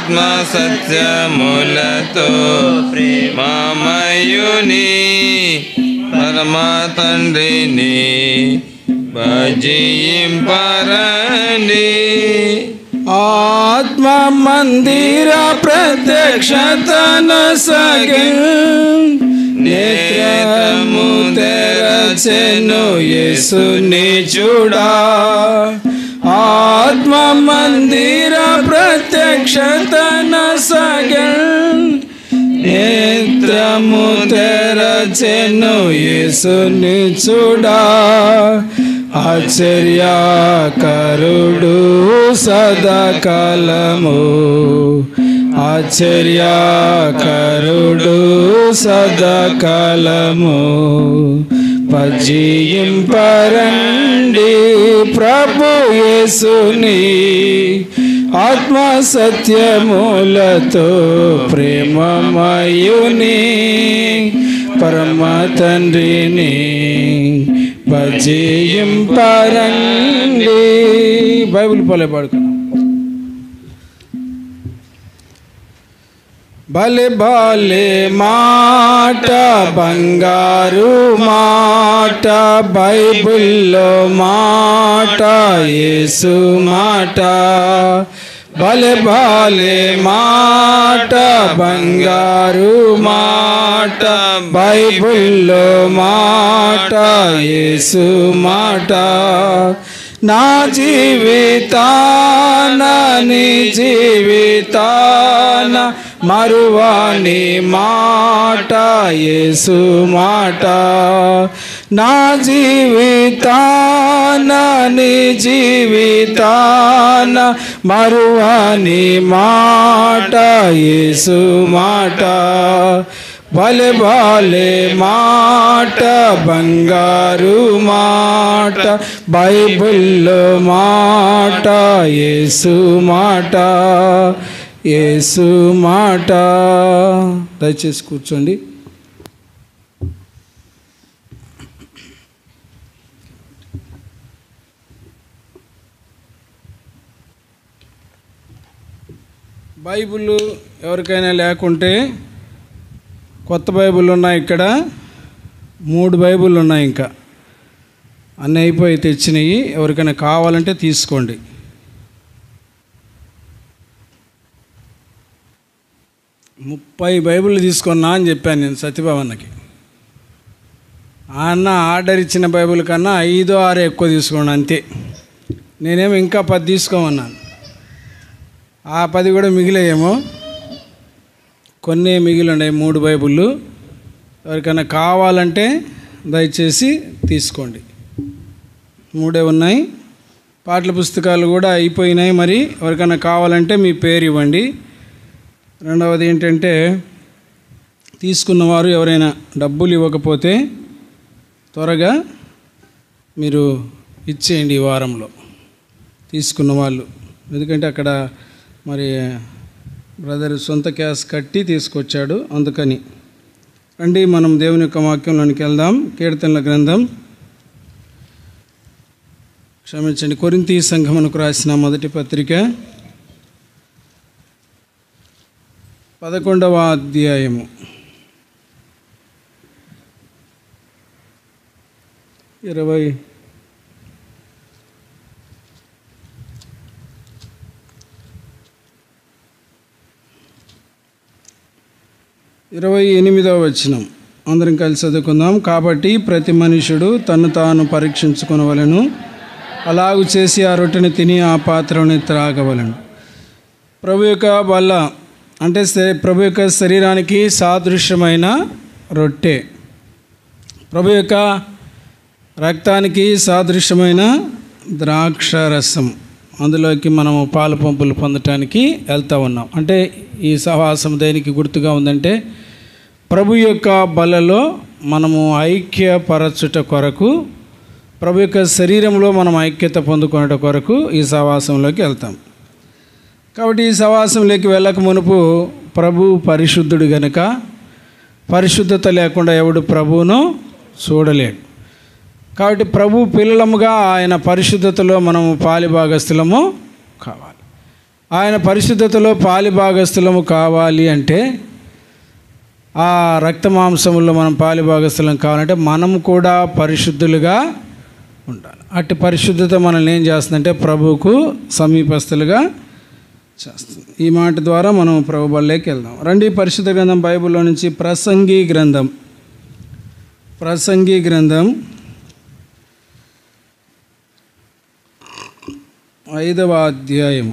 ఆత్మ సత్యములతో ప్రేమమయుని పరమ తండ్రిని భజింపరండి ఆత్మ మందిర ప్రత్యక్షతను సగిల్ నేత్రము తెరచెను యేసుని చూడా ఆత్మ మందిర ప్రత్యక్షతను సగిల్ నేత్రము తెరచెను యేసుని చూడా ఆశ్చర్యకరుడు సదాకాలము ఆశ్చర్యకరుడు సదాకాలము పజింపరండి ప్రభు యేసుని ఆత్మ సత్యములతో ప్రేమమయుని పరమ తండ్రిని భజింపరండి బైబిల్ పోలే పాడుకున్నాం భలే భలే మాట బంగారు మాట బైబిల్లో మాట యేసు మాట భలే భలే మాట బంగారు మాట బైబిల్లో మాట యేసు మాట నా జీవితాన నీ జీవితాన మరువాని మాట యేసు మాట నా జీవితాన నీ జీవితాన మరువాని మాట యేసు మాట భలే భలే మాట బంగారు మాట బైబిల్లో మాట యేసు మాట యేసు మాట దయచేసి కూర్చోండి బైబిల్ ఎవరికైనా లేకుంటే కొత్త బైబిల్ ఉన్నాయి ఇక్కడ మూడు బైబిల్ ఉన్నాయి ఇంకా అన్నీ అయిపోయి తెచ్చినాయి ఎవరికైనా కావాలంటే తీసుకోండి ముప్పై బైబిల్ తీసుకున్నా అని చెప్పాను నేను సత్యభావన్నకి ఆ అన్న ఆర్డర్ ఇచ్చిన బైబిల్ కన్నా ఐదో ఆరు ఎక్కువ తీసుకోండి అంతే నేనేమో ఇంకా పది తీసుకోమన్నాను ఆ పది కూడా మిగిలేయేమో కొన్ని మిగిలి ఉన్నాయి మూడు బైబిళ్ళు ఎవరికైనా కావాలంటే దయచేసి తీసుకోండి మూడే ఉన్నాయి పాటల పుస్తకాలు కూడా అయిపోయినాయి మరి ఎవరికైనా కావాలంటే మీ పేరు ఇవ్వండి రెండవది ఏంటంటే తీసుకున్నవారు ఎవరైనా డబ్బులు ఇవ్వకపోతే త్వరగా మీరు ఇచ్చేయండి ఈ వారంలో తీసుకున్న వాళ్ళు ఎందుకంటే అక్కడ మరి బ్రదర్ సొంత క్యాష్ కట్టి తీసుకొచ్చాడు అందుకని రండి మనం దేవుని యొక్క వాక్యంలోనికి వెళ్దాం కీర్తనల గ్రంథం క్షమించండి కొరింతి సంఘమునకు రాసిన మొదటి పత్రిక పదకొండవ అధ్యాయము ఇరవై ఇరవై ఎనిమిదవ వచనం అందరం కలిసి చదువుకుందాం కాబట్టి ప్రతి మనుషుడు తను తాను పరీక్షించుకొనవలను అలాగు చేసి ఆ రొట్టెని తిని ఆ పాత్రని త్రాగవలను ప్రభు యొక్క వల్ల అంటే శ- ప్రభు యొక్క శరీరానికి సాదృశ్యమైన రొట్టె ప్రభు యొక్క రక్తానికి సాదృశ్యమైన ద్రాక్ష రసం అందులోకి మనము పాల పంపులు పొందటానికి వెళ్తూ ఉన్నాం అంటే ఈ సహవాసం దేనికి గుర్తుగా ఉందంటే ప్రభు యొక్క బలలో మనము ఐక్యపరచుట కొరకు ప్రభు యొక్క శరీరంలో మనం ఐక్యత పొందుకునేట కొరకు ఈ సహవాసంలోకి వెళ్తాం కాబట్టి ఈ సహవాసంలోకి వెళ్ళక మునుపు ప్రభు పరిశుద్ధుడు గనుక పరిశుద్ధత లేకుండా ఎవడు ప్రభువును చూడలేడు కాబట్టి ప్రభు పిల్లలముగా ఆయన పరిశుద్ధతలో మనము పాలిభాగస్థులము కావాలి ఆయన పరిశుద్ధతలో పాలిభాగస్థులము కావాలి అంటే ఆ రక్త మాంసముల్లో మనం పాలిభాగస్థులం కావాలంటే మనం కూడా పరిశుద్ధులుగా ఉండాలి అట్టి పరిశుద్ధత మనల్ని ఏం చేస్తుందంటే ప్రభువుకు సమీపస్తులుగా చేస్తుంది ఈ మాట ద్వారా మనం ప్రభు బల్లేకి వెళ్దాం రండి పరిశుద్ధ గ్రంథం బైబిల్లో నుంచి ప్రసంగి గ్రంథం ప్రసంగి గ్రంథం ఐదవ అధ్యాయము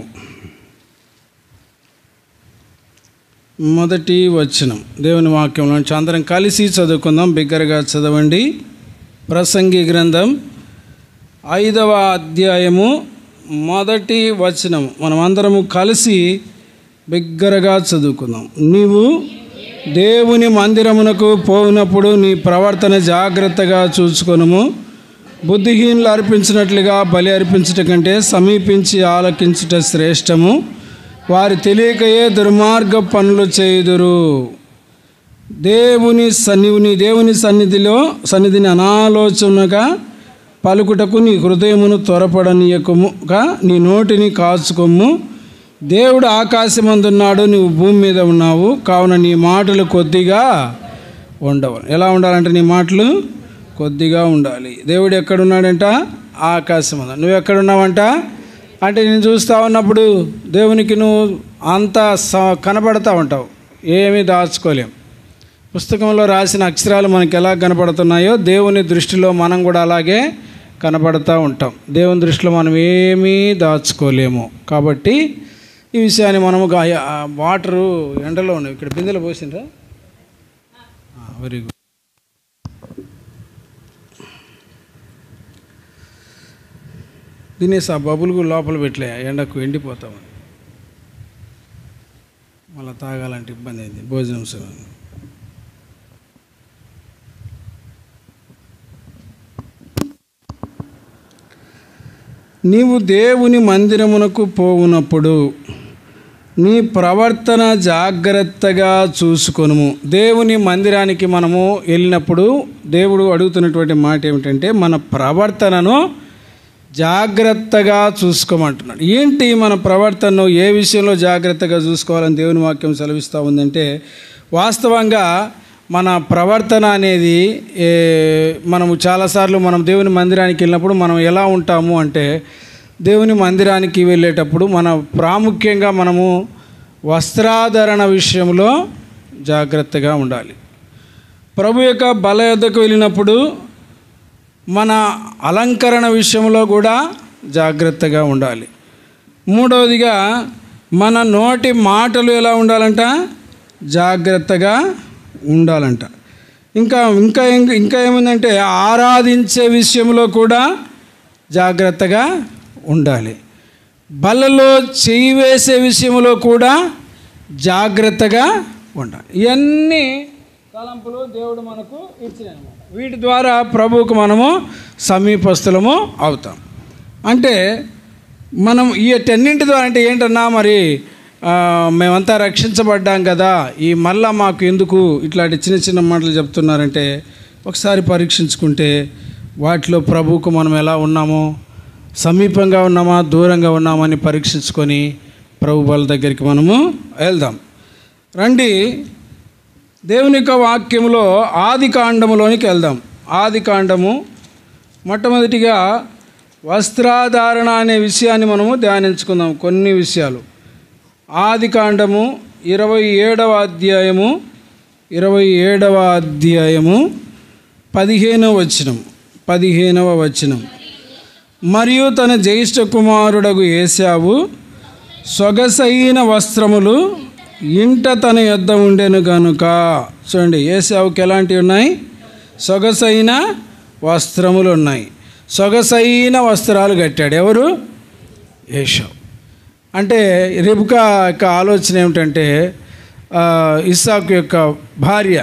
మొదటి వచనం దేవుని వాక్యంలో నుంచి అందరం కలిసి చదువుకుందాం బిగ్గరగా చదవండి ప్రసంగి గ్రంథం ఐదవ అధ్యాయము మొదటి వచనం మనం అందరము కలిసి బిగ్గరగా చదువుకుందాం నీవు దేవుని మందిరమునకు పోయినప్పుడు నీ ప్రవర్తన జాగ్రత్తగా చూసుకొనుము బుద్ధిహీనులు అర్పించినట్లుగా బలి అర్పించుట కంటే సమీపించి ఆలకించుట శ్రేష్టము వారి తెలియకయే దుర్మార్గ పనులు చేయుదురు దేవుని సన్నిధిని దేవుని సన్నిధిలో సన్నిధిని అనాలోచనగా పలుకుటకు నీ హృదయమును త్వరపడనీయకముగా నీ నోటిని కాచుకొమ్ము దేవుడు ఆకాశమందున్నాడు నువ్వు భూమి మీద ఉన్నావు కావున నీ మాటలు కొద్దిగా ఉండవు ఎలా ఉండాలంటే నీ మాటలు కొద్దిగా ఉండాలి దేవుడు ఎక్కడున్నాడంట ఆకాశం నువ్వు ఎక్కడున్నావంట అంటే నేను చూస్తూ ఉన్నప్పుడు దేవునికి నువ్వు అంత స కనపడతా ఉంటావు ఏమీ దాచుకోలేం పుస్తకంలో రాసిన అక్షరాలు మనకి ఎలా కనపడుతున్నాయో దేవుని దృష్టిలో మనం కూడా అలాగే కనపడతా ఉంటాం దేవుని దృష్టిలో మనం ఏమీ దాచుకోలేము కాబట్టి ఈ విషయాన్ని మనము గా- ఆ వాటరు ఎండలో ఉన్నాయి ఇక్కడ బిందెలు పోసిండ్రా వెరీ గుడ్ తినేసి ఆ బబులు లోపల పెట్టలే ఎండకు ఎండిపోతామని మళ్ళీ తాగాలంటే ఇబ్బంది అయింది భోజనం సమయం నీవు దేవుని మందిరమునకు పోవునప్పుడు నీ ప్రవర్తన జాగ్రత్తగా చూసుకొనుము దేవుని మందిరానికి మనము వెళ్ళినప్పుడు దేవుడు అడుగుతున్నటువంటి మాట ఏమిటంటే మన ప్రవర్తనను జాగ్రత్తగా చూసుకోమంటున్నాడు ఏంటి మన ప్రవర్తనను ఏ విషయంలో జాగ్రత్తగా చూసుకోవాలని దేవుని వాక్యం సెలవిస్తూ ఉందంటే వాస్తవంగా మన ప్రవర్తన అనేది ఏ, మనము చాలాసార్లు మనం దేవుని మందిరానికి వెళ్ళినప్పుడు మనం ఎలా ఉంటాము అంటే దేవుని మందిరానికి వెళ్ళేటప్పుడు మన ప్రాముఖ్యంగా మనము వస్త్రాధరణ విషయంలో జాగ్రత్తగా ఉండాలి ప్రభు యొక్క బల యొద్దకు వెళ్ళినప్పుడు మన అలంకరణ విషయంలో కూడా జాగ్రత్తగా ఉండాలి మూడవదిగా మన నోటి మాటలు ఎలా ఉండాలంట జాగ్రత్తగా ఉండాలంట ఇంకా ఇంకా ఏం- ఇంకా ఏముందంటే ఆరాధించే విషయంలో కూడా జాగ్రత్తగా ఉండాలి బలలో చేయి వేసే విషయంలో కూడా జాగ్రత్తగా ఉండాలి ఇవన్నీ తలంపులు దేవుడు మనకు ఇచ్చినమాట వీటి ద్వారా ప్రభువుకు మనము సమీపస్తులము అవుతాం అంటే మనం ఈ టెన్నింటి ద్వారా అంటే ఏంటన్నా మరి ఆ, మేమంతా రక్షించబడ్డాం కదా ఈ మళ్ళా మాకు ఎందుకు ఇట్లాంటి చిన్న చిన్న మాటలు చెప్తున్నారంటే ఒకసారి పరీక్షించుకుంటే వాటిలో ప్రభువుకు మనం ఎలా ఉన్నామో సమీపంగా ఉన్నామా దూరంగా ఉన్నామని పరీక్షించుకొని ప్రభు వాళ్ళ దగ్గరికి మనము వెళ్దాం రండి దేవుని యొక్క వాక్యములో ఆది కాండములోనికి వెళ్దాం ఆది కాండము మొట్టమొదటిగా వస్త్రాధారణ అనే విషయాన్ని మనము ధ్యానించుకుందాం కొన్ని విషయాలు ఆది కాండము ఇరవై ఏడవ అధ్యాయము ఇరవై ఏడవ అధ్యాయము పదిహేనవ వచనం పదిహేనవ వచనం మరియు తన జ్యేష్ఠ కుమారుడగు ఏశావు సొగసైన వస్త్రములు ఇంట తన యొద్ద ఉండెను గనుక చూడండి ఏసావుకి ఎలాంటివి ఉన్నాయి సొగసైన వస్త్రములు ఉన్నాయి సొగసైన వస్త్రాలు కట్టాడు ఎవరు ఏషావు అంటే రిబ్కా యొక్క ఆలోచన ఏమిటంటే ఆ, ఇస్సాకు యొక్క భార్య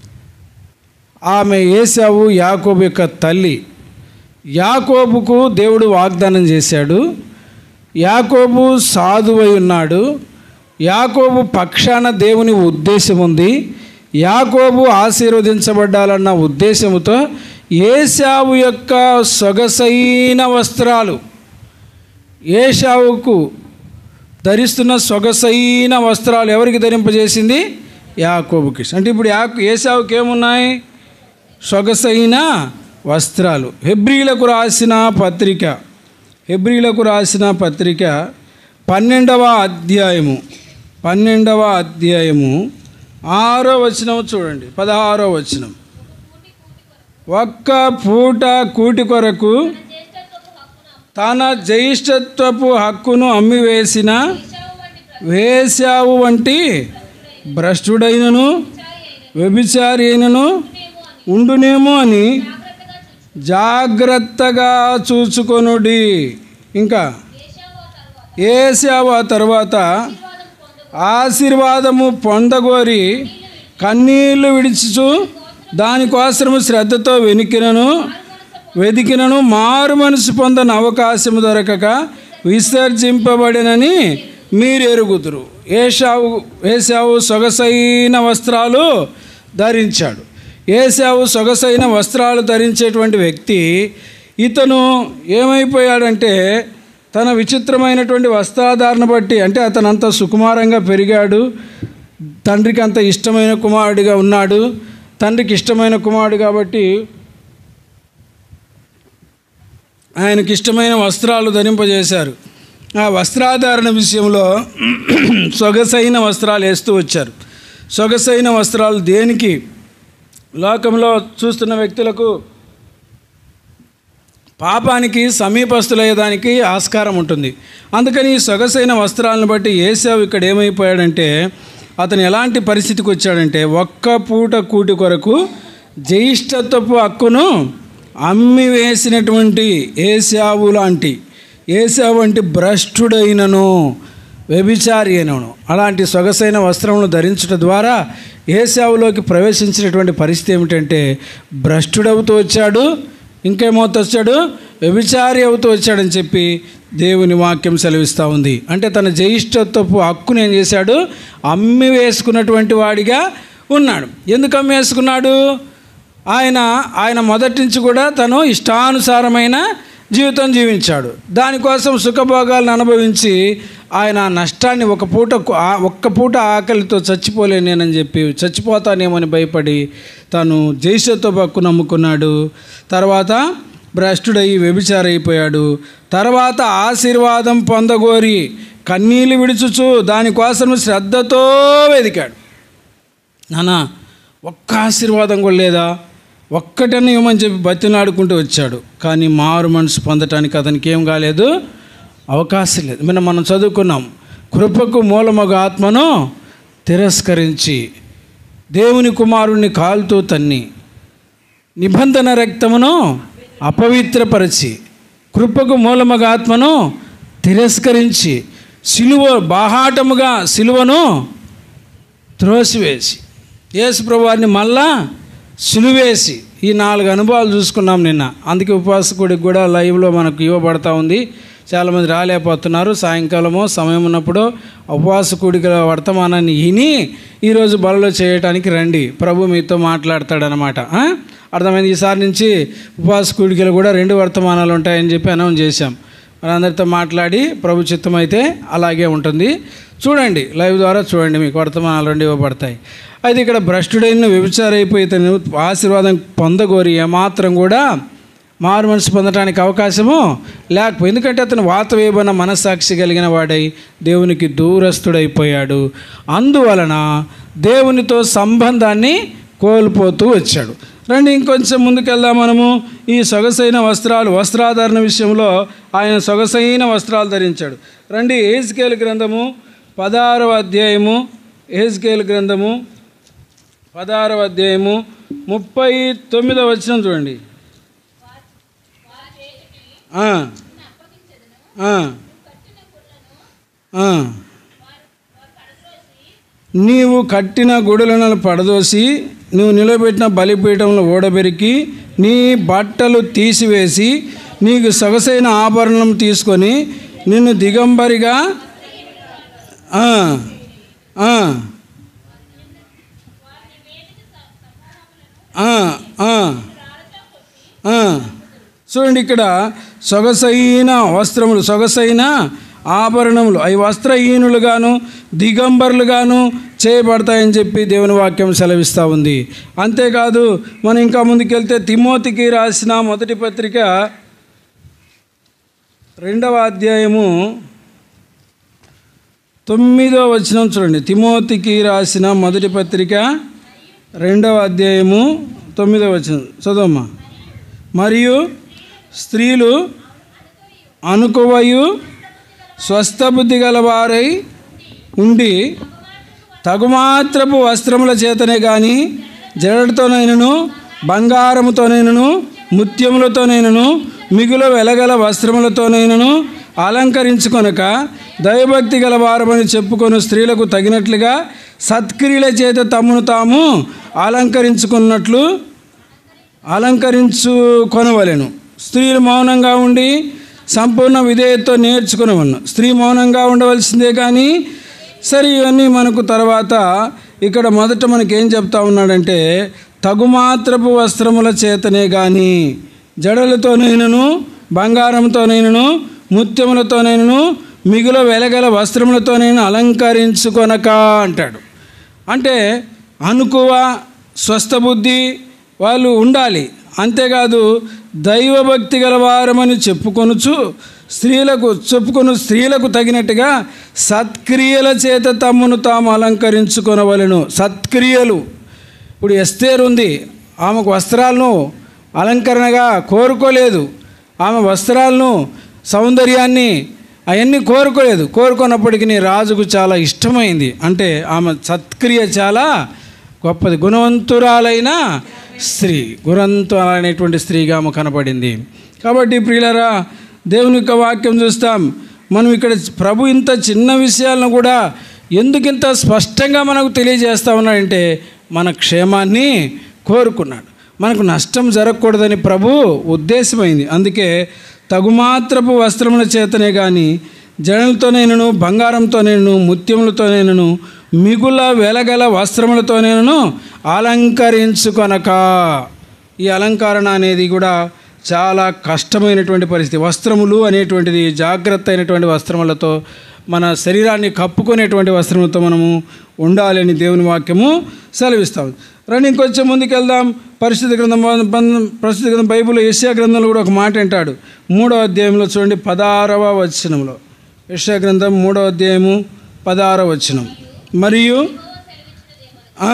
ఆమె ఏసావు యాకోబు యొక్క తల్లి యాకోబుకు దేవుడు వాగ్దానం చేశాడు యాకోబు సాధువై ఉన్నాడు యాకోబు పక్షాన దేవుని ఉద్దేశం ఉంది యాకోబు ఆశీర్వదించబడ్డాలన్న ఉద్దేశముతో ఏసావు యొక్క సొగసైన వస్త్రాలు ఏషావుకు ధరిస్తున్న సొగసైన వస్త్రాలు ఎవరికి ధరింపజేసింది యాకోబుకి అంటే ఇప్పుడు యాకు ఏసావుకి ఏమున్నాయి సొగసైన వస్త్రాలు హెబ్రీలకు రాసిన పత్రిక హెబ్రీలకు రాసిన పత్రిక పన్నెండవ అధ్యాయము పన్నెండవ అధ్యాయము ఆరో వచనం చూడండి పదహారో వచనం ఒక్క పూట కూటి కొరకు తన జ్యేష్ఠత్వపు హక్కును అమ్మివేసిన వేశావు వంటి భ్రష్టుడైనను వ్యభిచారి అయినను ఉండునేమో అని జాగ్రత్తగా చూచుకొనుడి ఇంకా ఏసావు ఆ తర్వాత ఆశీర్వాదము పొందగోరి కన్నీళ్లు విడిచుచు దానికోసము శ్రద్ధతో వెనికినను వెదికినను మారు మనసు పొందని అవకాశము దొరకక విసర్జింపబడినని మీరు ఎరుగుదురు ఏషావు ఏసావు సొగసైన వస్త్రాలు ధరించాడు ఏసావు సొగసైన వస్త్రాలు ధరించేటువంటి వ్యక్తి ఇతను ఏమైపోయాడంటే తన విచిత్రమైనటువంటి వస్త్రాధారణ బట్టి అంటే అతను అంత సుకుమారంగా పెరిగాడు తండ్రికి అంత ఇష్టమైన కుమారుడిగా ఉన్నాడు తండ్రికి ఇష్టమైన కుమారుడు కాబట్టి ఆయనకి ఇష్టమైన వస్త్రాలు ధరింపజేశారు ఆ వస్త్రాధారణ విషయంలో సొగసైన వస్త్రాలు వేస్తూ వచ్చారు సొగసైన వస్త్రాలు దేనికి లోకంలో చూస్తున్న వ్యక్తులకు పాపానికి సమీపస్తులయ్యేదానికి ఆస్కారం ఉంటుంది అందుకని ఈ సొగసైన వస్త్రాలను బట్టి ఏసావు ఇక్కడ ఏమైపోయాడంటే అతను ఎలాంటి పరిస్థితికి వచ్చాడంటే ఒక్క పూట కూటి కొరకు జ్యేష్ఠత్వపు హక్కును అమ్మి వేసినటువంటి ఏసావు లాంటి ఏసావు వంటి భ్రష్టుడైనను వ్యభిచారి అయినను అలాంటి సొగసైన వస్త్రమును ధరించడం ద్వారా ఏసావులోకి ప్రవేశించినటువంటి పరిస్థితి ఏమిటంటే భ్రష్టుడవుతూ వచ్చాడు ఇంకేమవుతూ వచ్చాడు వ్యభిచారి అవుతూ వచ్చాడని చెప్పి దేవుని వాక్యం సెలవిస్తూ ఉంది అంటే తన జ్యేష్ఠత్వపు హక్కును ఏం చేశాడు అమ్మి వేసుకున్నటువంటి వాడిగా ఉన్నాడు ఎందుకు అమ్మి వేసుకున్నాడు ఆయన ఆయన మొదటి నుంచి కూడా తను ఇష్టానుసారమైన జీవితం జీవించాడు దానికోసం సుఖభోగాలను అనుభవించి ఆయన ఆ నష్టాన్ని ఒక పూట ఆ- ఒక్క పూట ఆకలితో చచ్చిపోలేనేనని చెప్పి చచ్చిపోతానేమని భయపడి తను జైషతో పక్కు నమ్ముకున్నాడు తర్వాత భ్రష్టుడయి వ్యభిచారైపోయాడు తర్వాత ఆశీర్వాదం పొందగోరి కన్నీళ్ళు విడుచుచు దానికోసం శ్రద్ధతో వెదికాడు నానా ఒక్క ఆశీర్వాదం కూడా లేదా ఒక్కటన్నా ఇవ్వమని చెప్పి బతినాడుకుంటూ వచ్చాడు కానీ మారు మనసు పొందటానికి అతనికి ఏం కాలేదు అవకాశం లేదు మనం మనం చదువుకున్నాం కృపకు మూలమగ ఆత్మను తిరస్కరించి దేవుని కుమారుణ్ణి కాలుతూ తన్ని నిబంధన రక్తమును అపవిత్రపరిచి కృపకు మూలమగ ఆత్మను తిరస్కరించి సిలువ బాహాటముగా సిలువను త్రోసివేసి యేసు ప్రభువారిని మళ్ళా సులువేసి ఈ నాలుగు అనుభవాలు చూసుకున్నాం నిన్న అందుకే ఉపవాసకుడికి కూడా లైవ్లో మనకు ఇవ్వబడతా ఉంది చాలామంది రాలేకపోతున్నారు సాయంకాలమో సమయం ఉన్నప్పుడు ఉపవాస కూడికల వర్తమానాన్ని విని ఈరోజు బలలో చేయటానికి రండి ప్రభు మీతో మాట్లాడతాడనమాట ఆ? అర్థమైంది ఈసారి నుంచి ఉపవాస కూడికలు కూడా రెండు వర్తమానాలు ఉంటాయని చెప్పి అనౌన్స్ చేశాం మనందరితో మాట్లాడి ప్రభు చిత్తం అయితే అలాగే ఉంటుంది చూడండి లైవ్ ద్వారా చూడండి మీకు వర్తమానాలు రెండు ఇవ్వబడతాయి అయితే ఇక్కడ భ్రష్టుడైన వ్యభిచారైపోయి తను ఆశీర్వాదం పొందగోరి ఏమాత్రం కూడా మారు మనసు పొందడానికి అవకాశము లేకపోయింది ఎందుకంటే అతను వాత వేయబడిన మనస్సాక్షి కలిగిన వాడై దేవునికి దూరస్తుడైపోయాడు అందువలన దేవునితో సంబంధాన్ని కోల్పోతూ వచ్చాడు రండి ఇంకొంచెం ముందుకెళ్దాం మనము ఈ సొగసైన వస్త్రాలు వస్త్రాధారణ విషయంలో ఆయన సొగసైన వస్త్రాలు ధరించాడు రండి ఏజ్కేల్ గ్రంథము పదహారవ అధ్యాయము ఏజ్కేల్ గ్రంథము పదహారవ అధ్యాయము ముప్పై తొమ్మిదవ వచనం చూడండి ఆ. ఆ. ఆ. నీవు కట్టిన గుడులను పడదోసి నువ్వు నిలబెట్టిన బలిపీఠంలో ఓడబెరికి నీ బట్టలు తీసివేసి నీకు సొగసైన ఆభరణం తీసుకొని నిన్ను దిగంబరిగా ఆ, ఆ, ఆ, ఆ, ఆ. చూడండి ఇక్కడ సొగసైన వస్త్రములు సొగసైన ఆభరణములు అవి వస్త్రహీనులుగాను దిగంబరులుగాను చేయబడతాయని చెప్పి దేవుని వాక్యం సెలవిస్తూ ఉంది అంతేకాదు మనం ఇంకా ముందుకెళ్తే తిమోతికి రాసిన మొదటి పత్రిక రెండవ అధ్యాయము తొమ్మిదో వచనం చూడండి తిమోతికి రాసిన మొదటి పత్రిక రెండవ అధ్యాయము తొమ్మిదో వచనం చదవమ్మా మరియు స్త్రీలు అనుకువయు స్వస్థబుద్ధి గలవారై ఉండి తగుమాత్రపు వస్త్రముల చేతనే కానీ జడలతోనైనను బంగారముతోనైనను ముత్యములతోనైనను మిగుల వెలగల వస్త్రములతోనైనను అలంకరించుకొనక దైవభక్తి గల వారమని చెప్పుకొని స్త్రీలకు తగినట్లుగా సత్క్రియల చేత తమను తాము అలంకరించుకున్నట్లు అలంకరించుకొనవలెను స్త్రీలు మౌనంగా ఉండి సంపూర్ణ విధేయతతో నేర్చుకునవలను స్త్రీ మౌనంగా ఉండవలసిందే కానీ సరే ఇవన్నీ మనకు తర్వాత ఇక్కడ మొదట మనకేం చెప్తా ఉన్నాడంటే తగుమాత్రపు వస్త్రముల చేతనే కానీ జడలతోనైనను బంగారంతోనైనను ముత్యములతోనైనను మిగుల వెలగల వస్త్రములతోనైనా అలంకరించుకొనక అంటాడు అంటే అనుకువ స్వస్థబుద్ధి వాళ్ళు ఉండాలి అంతేకాదు దైవభక్తి గలవారమని చెప్పుకొనుచు స్త్రీలకు చెప్పుకొను స్త్రీలకు తగినట్టుగా సత్క్రియల చేత తమ్మును తాము అలంకరించుకొనవలెను సత్క్రియలు ఇప్పుడు ఎస్తేర్ ఉంది ఆమెకు వస్త్రాలను అలంకరణగా కోరుకోలేదు ఆమె వస్త్రాలను సౌందర్యాన్ని అవన్నీ కోరుకోలేదు కోరుకున్నప్పటికీ రాజుకు చాలా ఇష్టమైంది అంటే ఆమె సత్క్రియ చాలా గొప్పది గుణవంతురాలైన స్త్రీ గుణవంతురాలైనటువంటి స్త్రీగా ఆమె కనపడింది కాబట్టి ప్రియులరా దేవుని యొక్క వాక్యం చూస్తాం మనం ఇక్కడ ప్రభు ఇంత చిన్న విషయాలను కూడా ఎందుకు ఇంత స్పష్టంగా మనకు తెలియజేస్తా ఉన్నాడంటే మన క్షేమాన్ని కోరుకున్నాడు మనకు నష్టం జరగకూడదని ప్రభు ఉద్దేశమైంది అందుకే తగుమాత్రపు వస్త్రముల చేతనే కానీ జడలతోనైనను బంగారంతోనైనను ముత్యములతోనైనను మిగుల వెలగల వస్త్రములతోనైనను అలంకరించుకొనక ఈ అలంకరణ అనేది కూడా చాలా కష్టమైనటువంటి పరిస్థితి వస్త్రములు అనేటువంటిది జాగ్రత్త అయినటువంటి వస్త్రములతో మన శరీరాన్ని కప్పుకునేటువంటి వస్త్రములతో మనము ఉండాలని దేవుని వాక్యము సెలవిస్తాం రండి ఇంకొంచెం ముందుకు వెళ్దాం పరిశుద్ధ గ్రంథం బంధం పరిశుద్ధ గ్రంథం బైబిల్ యశ్యా గ్రంథంలో కూడా ఒక మాట అంటాడు మూడో అధ్యాయంలో చూడండి పదారవ వచనంలో యశ్యా గ్రంథం మూడో అధ్యాయము పదారవ వచనం మరియు ఆ,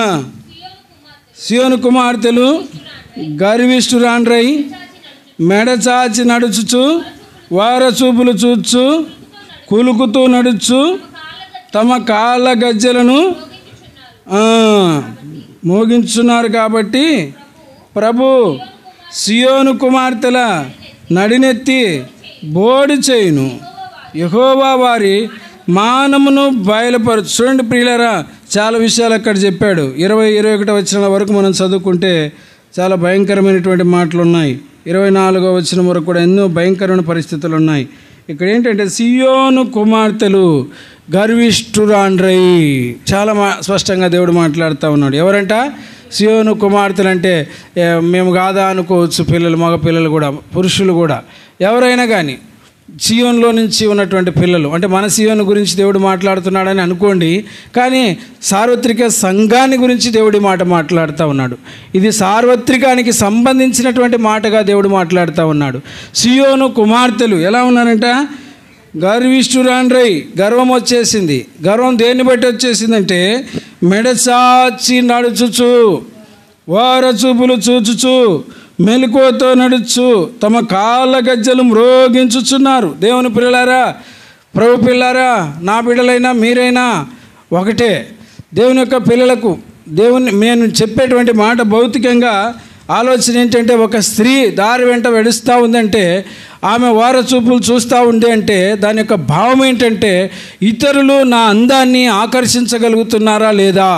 సియోను కుమార్తెలు గర్విష్ఠురాండ్రై మెడచాచి నడుచుచు వార చూపులు చూచు కులుకుతూ నడుచు తమ కాళ్ళ గజ్జలను ఆ, మోగించున్నారు కాబట్టి ప్రభు సియోను కుమార్తెల నడినెత్తి బోడి చేయును యహోవా వారి మానమును బయలుపరచు చూడండి ప్రియులరా చాలా విషయాలు అక్కడ చెప్పాడు ఇరవై ఇరవై ఒకటో వచ్చిన వరకు మనం చదువుకుంటే చాలా భయంకరమైనటువంటి మాటలు ఉన్నాయి ఇరవై నాలుగో వచ్చిన వరకు కూడా ఎన్నో భయంకరమైన పరిస్థితులు ఉన్నాయి ఇక్కడ ఏంటంటే సియోను కుమార్తెలు గర్విష్ఠురాండ్రై చాలా మా స్పష్టంగా దేవుడు మాట్లాడుతూ ఉన్నాడు ఎవరంట సియోను కుమార్తెలు అంటే ఏ, మేము కాదా అనుకోవచ్చు పిల్లలు మగ పిల్లలు కూడా పురుషులు కూడా ఎవరైనా కానీ సియోన్లో నుంచి ఉన్నటువంటి పిల్లలు అంటే మన సియోను గురించి దేవుడు మాట్లాడుతున్నాడని అనుకోండి కానీ సార్వత్రిక సంఘాన్ని గురించి దేవుడి మాట మాట్లాడుతూ ఉన్నాడు ఇది సార్వత్రికానికి సంబంధించినటువంటి మాటగా దేవుడు మాట్లాడుతూ ఉన్నాడు సియోను కుమార్తెలు ఎలా ఉన్నారంట గర్విష్ఠురాండ్రై గర్వం వచ్చేసింది గర్వం దేన్ని బట్టి వచ్చేసిందంటే మెడసాచి నడుచుచు వార చూపులు చూచుచు మెలకువతో నడుచు తమ కాళ్ళ గజ్జలు మ్రోగించుచున్నారు దేవుని పిల్లలారా ప్రభు పిల్లారా నా బిడ్డలైనా మీరైనా ఒకటే దేవుని యొక్క పిల్లలకు దేవుని నేను చెప్పేటువంటి మాట భౌతికంగా ఆలోచన ఏంటంటే ఒక స్త్రీ దారి వెంట వెడుస్తూ ఉందంటే ఆమె వార చూపులు చూస్తూ ఉంది అంటే దాని యొక్క భావం ఏంటంటే ఇతరులు నా అందాన్ని ఆకర్షించగలుగుతున్నారా లేదా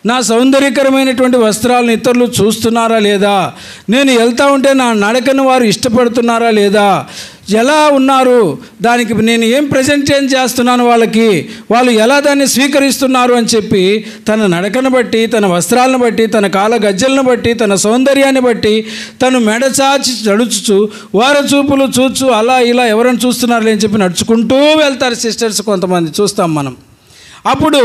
నా సౌందర్యకరమైనటువంటి వస్త్రాలను ఇతరులు చూస్తున్నారా లేదా నేను వెళ్తా ఉంటే నా నడకను వారు ఇష్టపడుతున్నారా లేదా ఎలా ఉన్నారు దానికి నేను ఏం ప్రజెంటేషన్ చేస్తున్నాను వాళ్ళకి వాళ్ళు ఎలా దాన్ని స్వీకరిస్తున్నారు అని చెప్పి తన నడకను బట్టి తన వస్త్రాలను బట్టి తన కాల గజ్జలను బట్టి తన సౌందర్యాన్ని బట్టి తను మెడచాచి నడుచుచు వార చూపులు చూచు అలా ఇలా ఎవరైనా చూస్తున్నారు అని చెప్పి నడుచుకుంటూ వెళ్తారు సిస్టర్స్ కొంతమంది చూస్తాం మనం అప్పుడు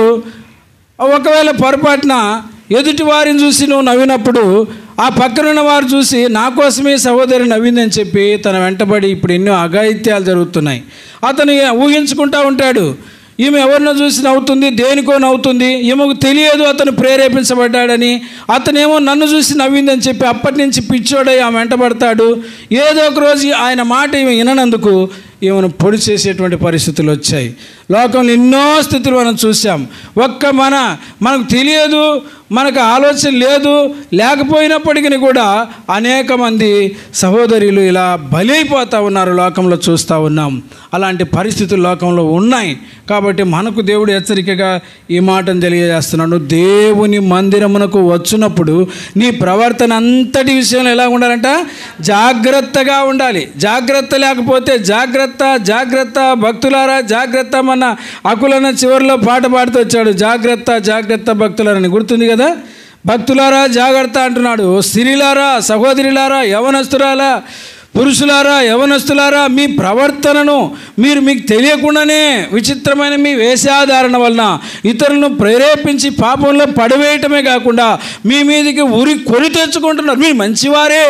ఒకవేళ పొరపాటున ఎదుటి వారిని చూసి నువ్వు నవ్వినప్పుడు ఆ పక్కనున్న వారు చూసి నా కోసమే సహోదరి నవ్విందని చెప్పి తన వెంటబడి ఇప్పుడు ఎన్నో అఘాయిత్యాలు జరుగుతున్నాయి అతను ఊహించుకుంటా ఉంటాడు ఈమె ఎవరినో చూసి నవ్వుతుంది దేనికో నవ్వుతుంది ఈమెకు తెలియదు అతను ప్రేరేపించబడ్డాడని అతనేమో నన్ను చూసి నవ్విందని చెప్పి అప్పటి నుంచి పిచ్చోడై ఆమె వెంటబడతాడు ఏదో ఒక రోజు ఆయన మాట ఈమె విననందుకు ఈమెను పొడి చేసేటువంటి పరిస్థితులు వచ్చాయి లోకంలో ఎన్నో స్థితులు మనం చూసాం ఒక్క మన మనకు తెలియదు మనకు ఆలోచన లేదు లేకపోయినప్పటికీ కూడా అనేక మంది సహోదరులు ఇలా బలైపోతూ ఉన్నారు లోకంలో చూస్తూ ఉన్నాం అలాంటి పరిస్థితులు లోకంలో ఉన్నాయి కాబట్టి మనకు దేవుడు హెచ్చరికగా ఈ మాటను తెలియజేస్తున్నాడు దేవుని మందిరమునకు వచ్చినప్పుడు నీ ప్రవర్తన అంతటి విషయంలో ఎలా ఉండాలంట జాగ్రత్తగా ఉండాలి జాగ్రత్త లేకపోతే జాగ్రత్త జాగ్రత్త భక్తులారా జాగ్రత్త మన అకులన్న చివరిలో పాట పాడుతూ వచ్చాడు జాగ్రత్త జాగ్రత్త భక్తులారని గుర్తుంది కదా భక్తులారా జాగ్రత్త అంటున్నాడు స్త్రీలారా సహోదరులారా యవనస్తురాలా పురుషులారా యవనస్తులారా మీ ప్రవర్తనను మీరు మీకు తెలియకుండానే విచిత్రమైన మీ వేషాధారణ వలన ఇతరులను ప్రేరేపించి పాపంలో పడివేయటమే కాకుండా మీ మీదకి ఉరి కొని తెచ్చుకుంటున్నారు మీరు మంచివారే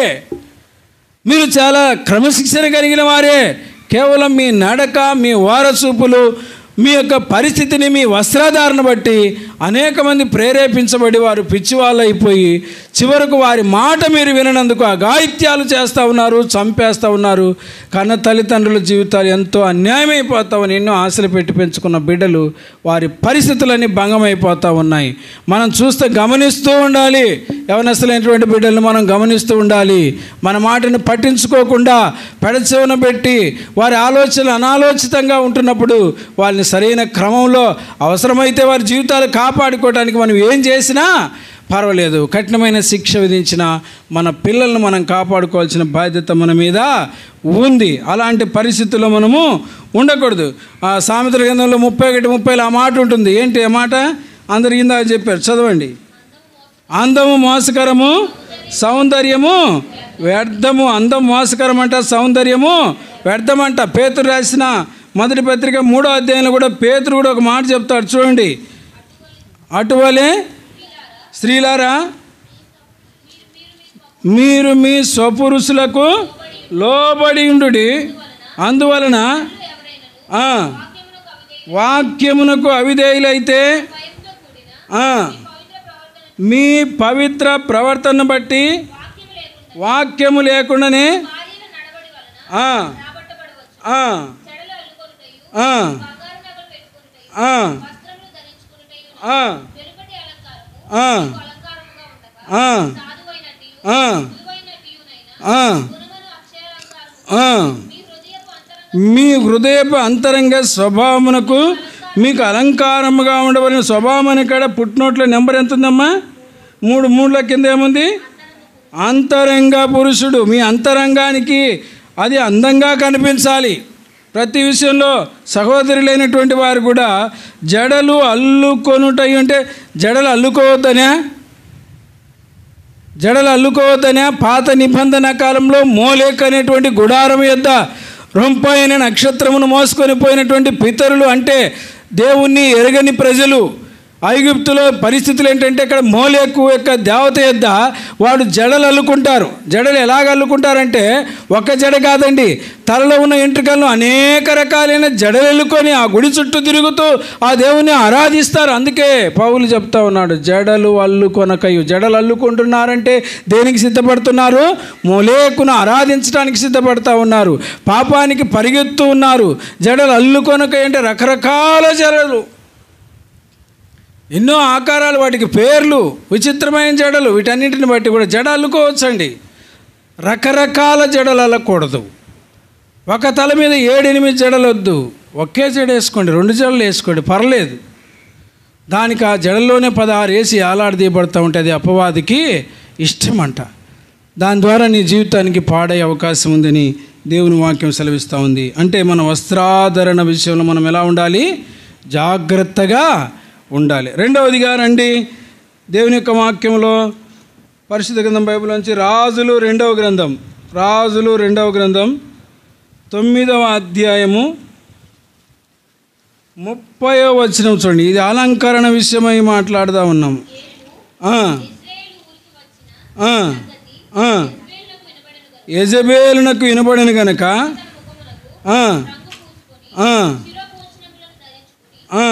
మీరు చాలా క్రమశిక్షణ కలిగిన వారే కేవలం మీ నడక మీ వారసూపులు మీ యొక్క పరిస్థితిని మీ వస్త్రధారణ బట్టి అనేక మంది ప్రేరేపించబడి వారు పిచ్చివాళ్ళు అయిపోయి చివరకు వారి మాట మీరు విననందుకు అఘాయిత్యాలు చేస్తూ ఉన్నారు చంపేస్తూ ఉన్నారు కన్న తల్లిదండ్రుల జీవితాలు ఎంతో అన్యాయమైపోతామని ఎన్నో ఆశలు పెట్టి పెంచుకున్న బిడ్డలు వారి పరిస్థితులన్నీ భంగమైపోతూ ఉన్నాయి మనం చూస్తే గమనిస్తూ ఉండాలి యవనస్తులైనటువంటి బిడ్డలను మనం గమనిస్తూ ఉండాలి మన మాటను పట్టించుకోకుండా పెడచెవున పెట్టి వారి ఆలోచనలు అనాలోచితంగా ఉంటున్నప్పుడు వాళ్ళని సరైన క్రమంలో అవసరమైతే వారి జీవితాలు కాపాడుకోవడానికి మనం ఏం చేసినా పర్వాలేదు కఠినమైన శిక్ష విధించిన మన పిల్లలను మనం కాపాడుకోవాల్సిన బాధ్యత మన మీద ఉంది అలాంటి పరిస్థితుల్లో మనము ఉండకూడదు ఆ సామెతల గ్రంథంలో ముప్పై ఒకటి ముప్పైలో ఆ మాట ఉంటుంది ఏంటి ఆ మాట అందరు ఇందాక చెప్పారు చదవండి అందము మోసకరము సౌందర్యము వ్యర్థము అందం మోసకరం అంట సౌందర్యము వ్యర్థమంట పేతురు రాసిన మొదటి పత్రిక మూడో అధ్యాయంలో కూడా పేతురు కూడా ఒక మాట చెప్తాడు చూడండి అటువలే స్త్రీలారా మీరు మీ స్వపురుషులకు లోబడి ఉండు అందువలన ఆ, వాక్యమునకు అవిధేయులైతే ఆ, మీ పవిత్ర ప్రవర్తన బట్టి వాక్యము లేకుండానే ఆ, ఆ, ఆ, ఆ, ఆ, ఆ, ఆ, ఆ, ఆ, ఆ. మీ హృదయపు అంతరంగ స్వభావమునకు మీకు అలంకారముగా ఉండవలసిన స్వభావం అనే కాడ పుట్టినోట్ల నెంబర్ ఎంత ఉందమ్మా మూడు మూడుల కింద ఏముంది అంతరంగ పురుషుడు మీ అంతరంగానికి అది అందంగా కనిపించాలి ప్రతి విషయంలో సహోదరులైనటువంటి వారు కూడా జడలు అల్లుకొనుటై అంటే జడలు అల్లుకోవద్దనే జడలు అల్లుకోవద్దనే పాత నిబంధన కాలంలో మోలేక్ అనేటువంటి గుడారం యొద్ద రొంపైన నక్షత్రమును మోసుకొని పోయినటువంటి పితరులు అంటే దేవుణ్ణి ఎరగని ప్రజలు ఐగుప్తులో పరిస్థితులు ఏంటంటే ఇక్కడ మోలేకు యొక్క దేవత యొద్ద వాడు జడలు అల్లుకుంటారు జడలు ఎలాగ అల్లుకుంటారంటే ఒక జడ కాదండి తలలో ఉన్న ఎంట్రుకలను అనేక రకాలైన జడలు అల్లుకొని ఆ గుడి చుట్టూ తిరుగుతూ ఆ దేవుని ఆరాధిస్తారు అందుకే పౌలు చెప్తా ఉన్నాడు జడలు అల్లుకొనకయు జడలు అల్లుకుంటున్నారంటే దేనికి సిద్ధపడుతున్నారు మొలేకును ఆరాధించడానికి సిద్ధపడతా ఉన్నారు పాపానికి పరిగెత్తు ఉన్నారు జడలు అల్లుకొనకై అంటే రకరకాల జడలు ఎన్నో ఆకారాలు వాటికి పేర్లు విచిత్రమైన జడలు వీటన్నిటిని బట్టి కూడా జడ అల్లుకోవచ్చండి రకరకాల జడలు అల్లకూడదు ఒక తల మీద ఏడెనిమిది జడలు వద్దు ఒకే జడ వేసుకోండి రెండు జడలు వేసుకోండి పర్లేదు దానికి ఆ జడల్లోనే పదహారు వేసి ఆలాడదీయబడతా ఉంటే అది అపవాదికి ఇష్టమంట దాని ద్వారా నీ జీవితానికి పాడే అవకాశం ఉందని దేవుని వాక్యం సెలవిస్తూ ఉంది అంటే మన వస్త్రాధరణ విషయంలో మనం ఎలా ఉండాలి జాగ్రత్తగా ఉండాలి రెండవదిగా రండి దేవుని యొక్క వాక్యంలో పరిశుద్ధ గ్రంథం బైబిల్ నుంచి రాజులు రెండవ గ్రంథం రాజులు రెండవ గ్రంథం తొమ్మిదవ అధ్యాయము ముప్పయో వచనం చూడండి ఇది అలంకరణ విషయమై మాట్లాడుతూ ఉన్నాం ఆ, ఆ, ఆ. యజబేలునకు వినబడిన గనక ఆ, ఆ, ఆ.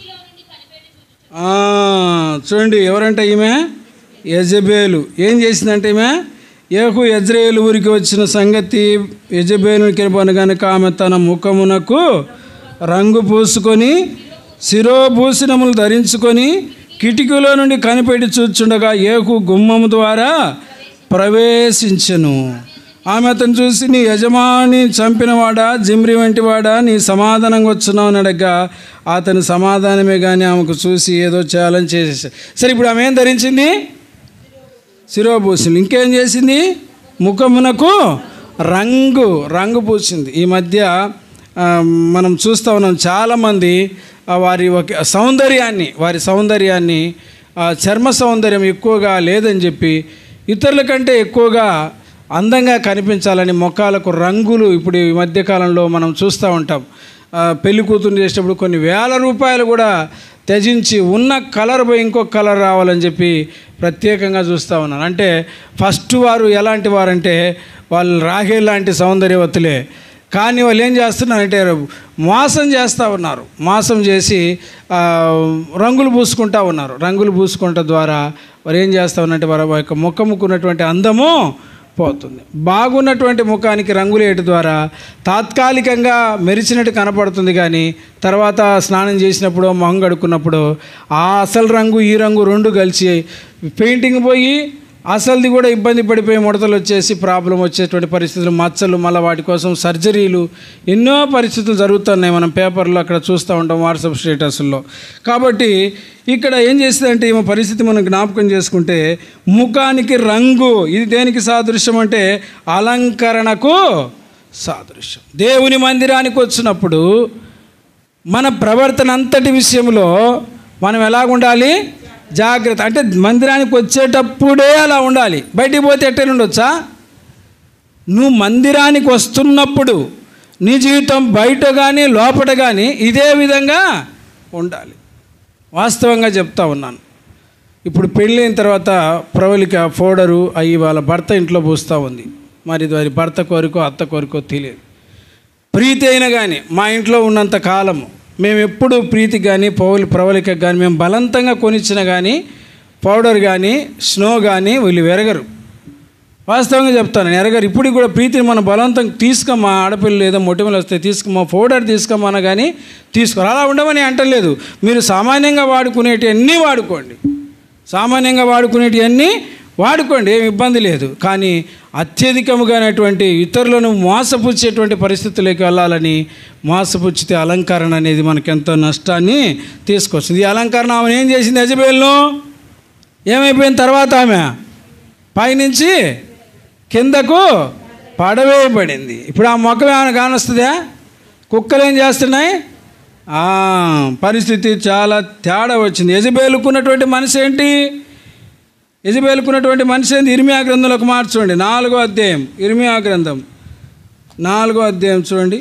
ఆ, చూడండి ఎవరంట ఈమె యజబేలు ఏం చేసిందంటే ఈమె ఏహు యజ్రేలు ఊరికి వచ్చిన సంగతి యజబేలుని కిరపను గనుక ఆమె తన ముఖమునకు రంగు పూసుకొని శిరోభూషణములు ధరించుకొని కిటికీలో నుండి కనిపెట్టి చూచుండగా ఏహు గుమ్మము ద్వారా ప్రవేశించెను ఆమె అతను చూసి నీ యజమాని చంపినవాడా జిమ్రి వంటివాడా నీ సమాధానంగా వచ్చున్నావు అని అడగ్గా అతని సమాధానమే కానీ ఆమెకు చూసి ఏదో చేయాలని చేసేసాడు సరే ఇప్పుడు ఆమె ఏం ధరించింది శిరోభూషణలు ఇంకేం చేసింది ముఖమునకు రంగు రంగు పూసింది ఈ మధ్య ఆ, మనం చూస్తూ ఉన్నాం చాలామంది ఆ, వారి ఒక సౌందర్యాన్ని వారి సౌందర్యాన్ని ఆ, చర్మ సౌందర్యం ఎక్కువగా లేదని చెప్పి ఇతరుల కంటే ఎక్కువగా అందంగా కనిపించాలని మొక్కలకు రంగులు ఇప్పుడు ఈ మధ్యకాలంలో మనం చూస్తూ ఉంటాం ఆ, పెళ్లి కూతురు చేసేటప్పుడు కొన్ని వేల రూపాయలు కూడా త్యజించి ఉన్న కలర్ పోయి ఇంకొక కలర్ రావాలని చెప్పి ప్రత్యేకంగా చూస్తూ ఉన్నాను అంటే ఫస్ట్ వారు ఎలాంటి వారంటే వాళ్ళు రాహే లాంటి సౌందర్యవతులే కానీ వాళ్ళు ఏం చేస్తున్నారంటే మోసం చేస్తూ ఉన్నారు మోసం చేసి ఆ, రంగులు పూసుకుంటా ఉన్నారు రంగులు పూసుకుంట ద్వారా వారు ఏం చేస్తూ ఉన్నారంటే వారి యొక్క ముఖముకున్నటువంటి అందము పోతుంది బాగున్నటువంటి ముఖానికి రంగులు వేయటం ద్వారా తాత్కాలికంగా మెరిచినట్టు కనపడుతుంది కానీ తర్వాత స్నానం చేసినప్పుడు మొహం కడుక్కున్నప్పుడు ఆ అసలు రంగు ఈ రంగు రెండు కలిసి పెయింటింగ్ పోయి అసలుది కూడా ఇబ్బంది పడిపోయి ముడతలు వచ్చేసి ప్రాబ్లం వచ్చేటువంటి పరిస్థితులు మచ్చలు మళ్ళీ వాటి కోసం సర్జరీలు ఎన్నో పరిస్థితులు జరుగుతున్నాయి మనం పేపర్లో అక్కడ చూస్తూ ఉంటాం వాట్సాప్ స్టేటస్లో కాబట్టి ఇక్కడ ఏం చేసిందంటే ఈమె పరిస్థితి మనం జ్ఞాపకం చేసుకుంటే ముఖానికి రంగు ఇది దేనికి సాదృశ్యం అంటే అలంకరణకు సాదృశ్యం దేవుని మందిరానికి వచ్చినప్పుడు మన ప్రవర్తన అంతటి విషయంలో మనం ఎలా ఉండాలి జాగ్రత్త అంటే మందిరానికి వచ్చేటప్పుడే అలా ఉండాలి బయటికి పోతే ఎట్లా ఉండొచ్చా నువ్వు మందిరానికి వస్తున్నప్పుడు నీ జీవితం బయట కానీ లోపల కానీ ఇదే విధంగా ఉండాలి వాస్తవంగా చెప్తా ఉన్నాను ఇప్పుడు పెళ్ళైన తర్వాత ప్రవళిక ఫోడరు అవి వాళ్ళ భర్త ఇంట్లో పూస్తూ ఉంది మరి ఇది వారి భర్త కోరికో అత్త కోరికో తెలియదు ప్రీతి అయినా కానీ మా ఇంట్లో ఉన్నంత కాలము మేము ఎప్పుడు ప్రీతి కానీ పౌలు ప్రవళిక కానీ మేము బలవంతంగా కొనిచ్చిన కానీ పౌడర్ కానీ స్నో కానీ వీళ్ళు వెరగరు వాస్తవంగా చెప్తాను ఎరగరు ఇప్పుడు కూడా ప్రీతిని మన బలవంతం తీసుకోమా ఆడపిల్లలు ఏదో మొటిమలు వస్తే తీసుకోమా పౌడర్ తీసుకోమన్నా కానీ తీసుకోరు అలా ఉండమని అంటలేదు మీరు సామాన్యంగా వాడుకునేటి అన్నీ వాడుకోండి సామాన్యంగా వాడుకునేటి అన్నీ వాడుకోండి ఏమి ఇబ్బంది లేదు కానీ అత్యధికముగానటువంటి ఇతరులను మోసపుచ్చేటువంటి పరిస్థితుల్లోకి వెళ్ళాలని మోసపుచ్చితే అలంకరణ అనేది మనకెంతో నష్టాన్ని తీసుకొస్తుంది ఈ అలంకరణ ఆమె ఏం చేసింది యజబేల్ను ఏమైపోయిన తర్వాత ఆమె పైనుంచి కిందకు పడవేయబడింది ఇప్పుడు ఆ మొక్క ఏమైనా కానొస్తుందా కుక్కలు ఏం చేస్తున్నాయి ఆ, పరిస్థితి చాలా తేడా వచ్చింది యజబేలుకున్నటువంటి మనిషి ఏంటి యజబేలుకున్నటువంటి మనిషి ఏంటి ఇర్మియా గ్రంథంలోకి మార్చండి నాలుగో అధ్యాయం ఇర్మియా గ్రంథం నాలుగో అధ్యాయం చూడండి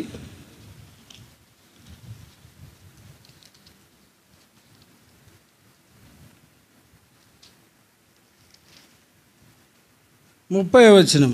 ముప్పై వచనం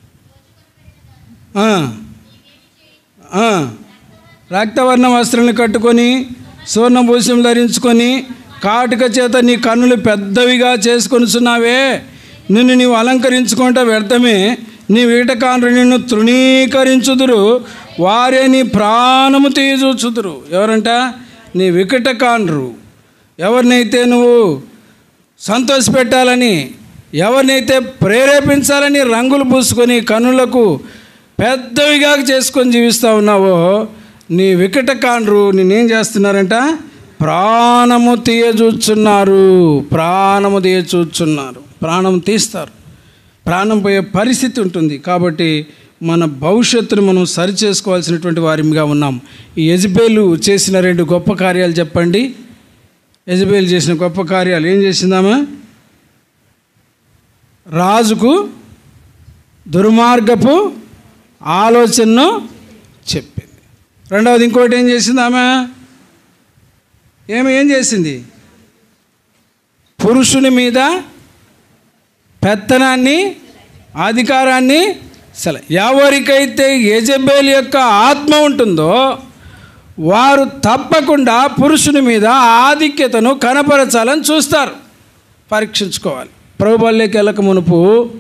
ఆ, ఆ. రక్తవర్ణ వస్త్రాలను కట్టుకొని సువర్ణభూషం ధరించుకొని కాటుక చేత నీ కన్నులు పెద్దవిగా చేసుకొనిచున్నావే నిన్ను నీవు అలంకరించుకుంటే వ్యర్థమే నీ వీటకాండ్రు నిన్ను తృణీకరించుదురు వారే నీ ప్రాణము తీయచూచుదురు ఎవరంట నీ వికటకాండ్రు ఎవరినైతే నువ్వు సంతోషపెట్టాలని ఎవరినైతే ప్రేరేపించాలని రంగులు పూసుకొని కన్నులకు పెద్దవిగా చేసుకొని జీవిస్తూ ఉన్నావో నీ వికటకాండ్రు నేనేం చేస్తున్నారంట ప్రాణము తీయచూచున్నారు ప్రాణము తీయచూచున్నారు ప్రాణం తీస్తారు ప్రాణం పోయే పరిస్థితి ఉంటుంది కాబట్టి మన భవిష్యత్తును మనం సరి చేసుకోవాల్సినటువంటి వారిగా ఉన్నాం ఈ యజ్బేలు చేసిన రెండు గొప్ప కార్యాలు చెప్పండి యజ్బేలు చేసిన గొప్ప కార్యాలు ఏం చేసిందామా రాజుకు దుర్మార్గపు ఆలోచనను చెప్పింది రెండవది ఇంకోటి ఏం చేసింది ఆమె ఏమి ఏం చేసింది పురుషుని మీద పెత్తనాన్ని అధికారాన్ని సరే ఎవరికైతే యజబేల్ యొక్క ఆత్మ ఉంటుందో వారు తప్పకుండా పురుషుని మీద ఆధిక్యతను కనపరచాలని చూస్తారు పరీక్షించుకోవాలి ప్రభుబల్లోకి వెళ్ళక మునుపు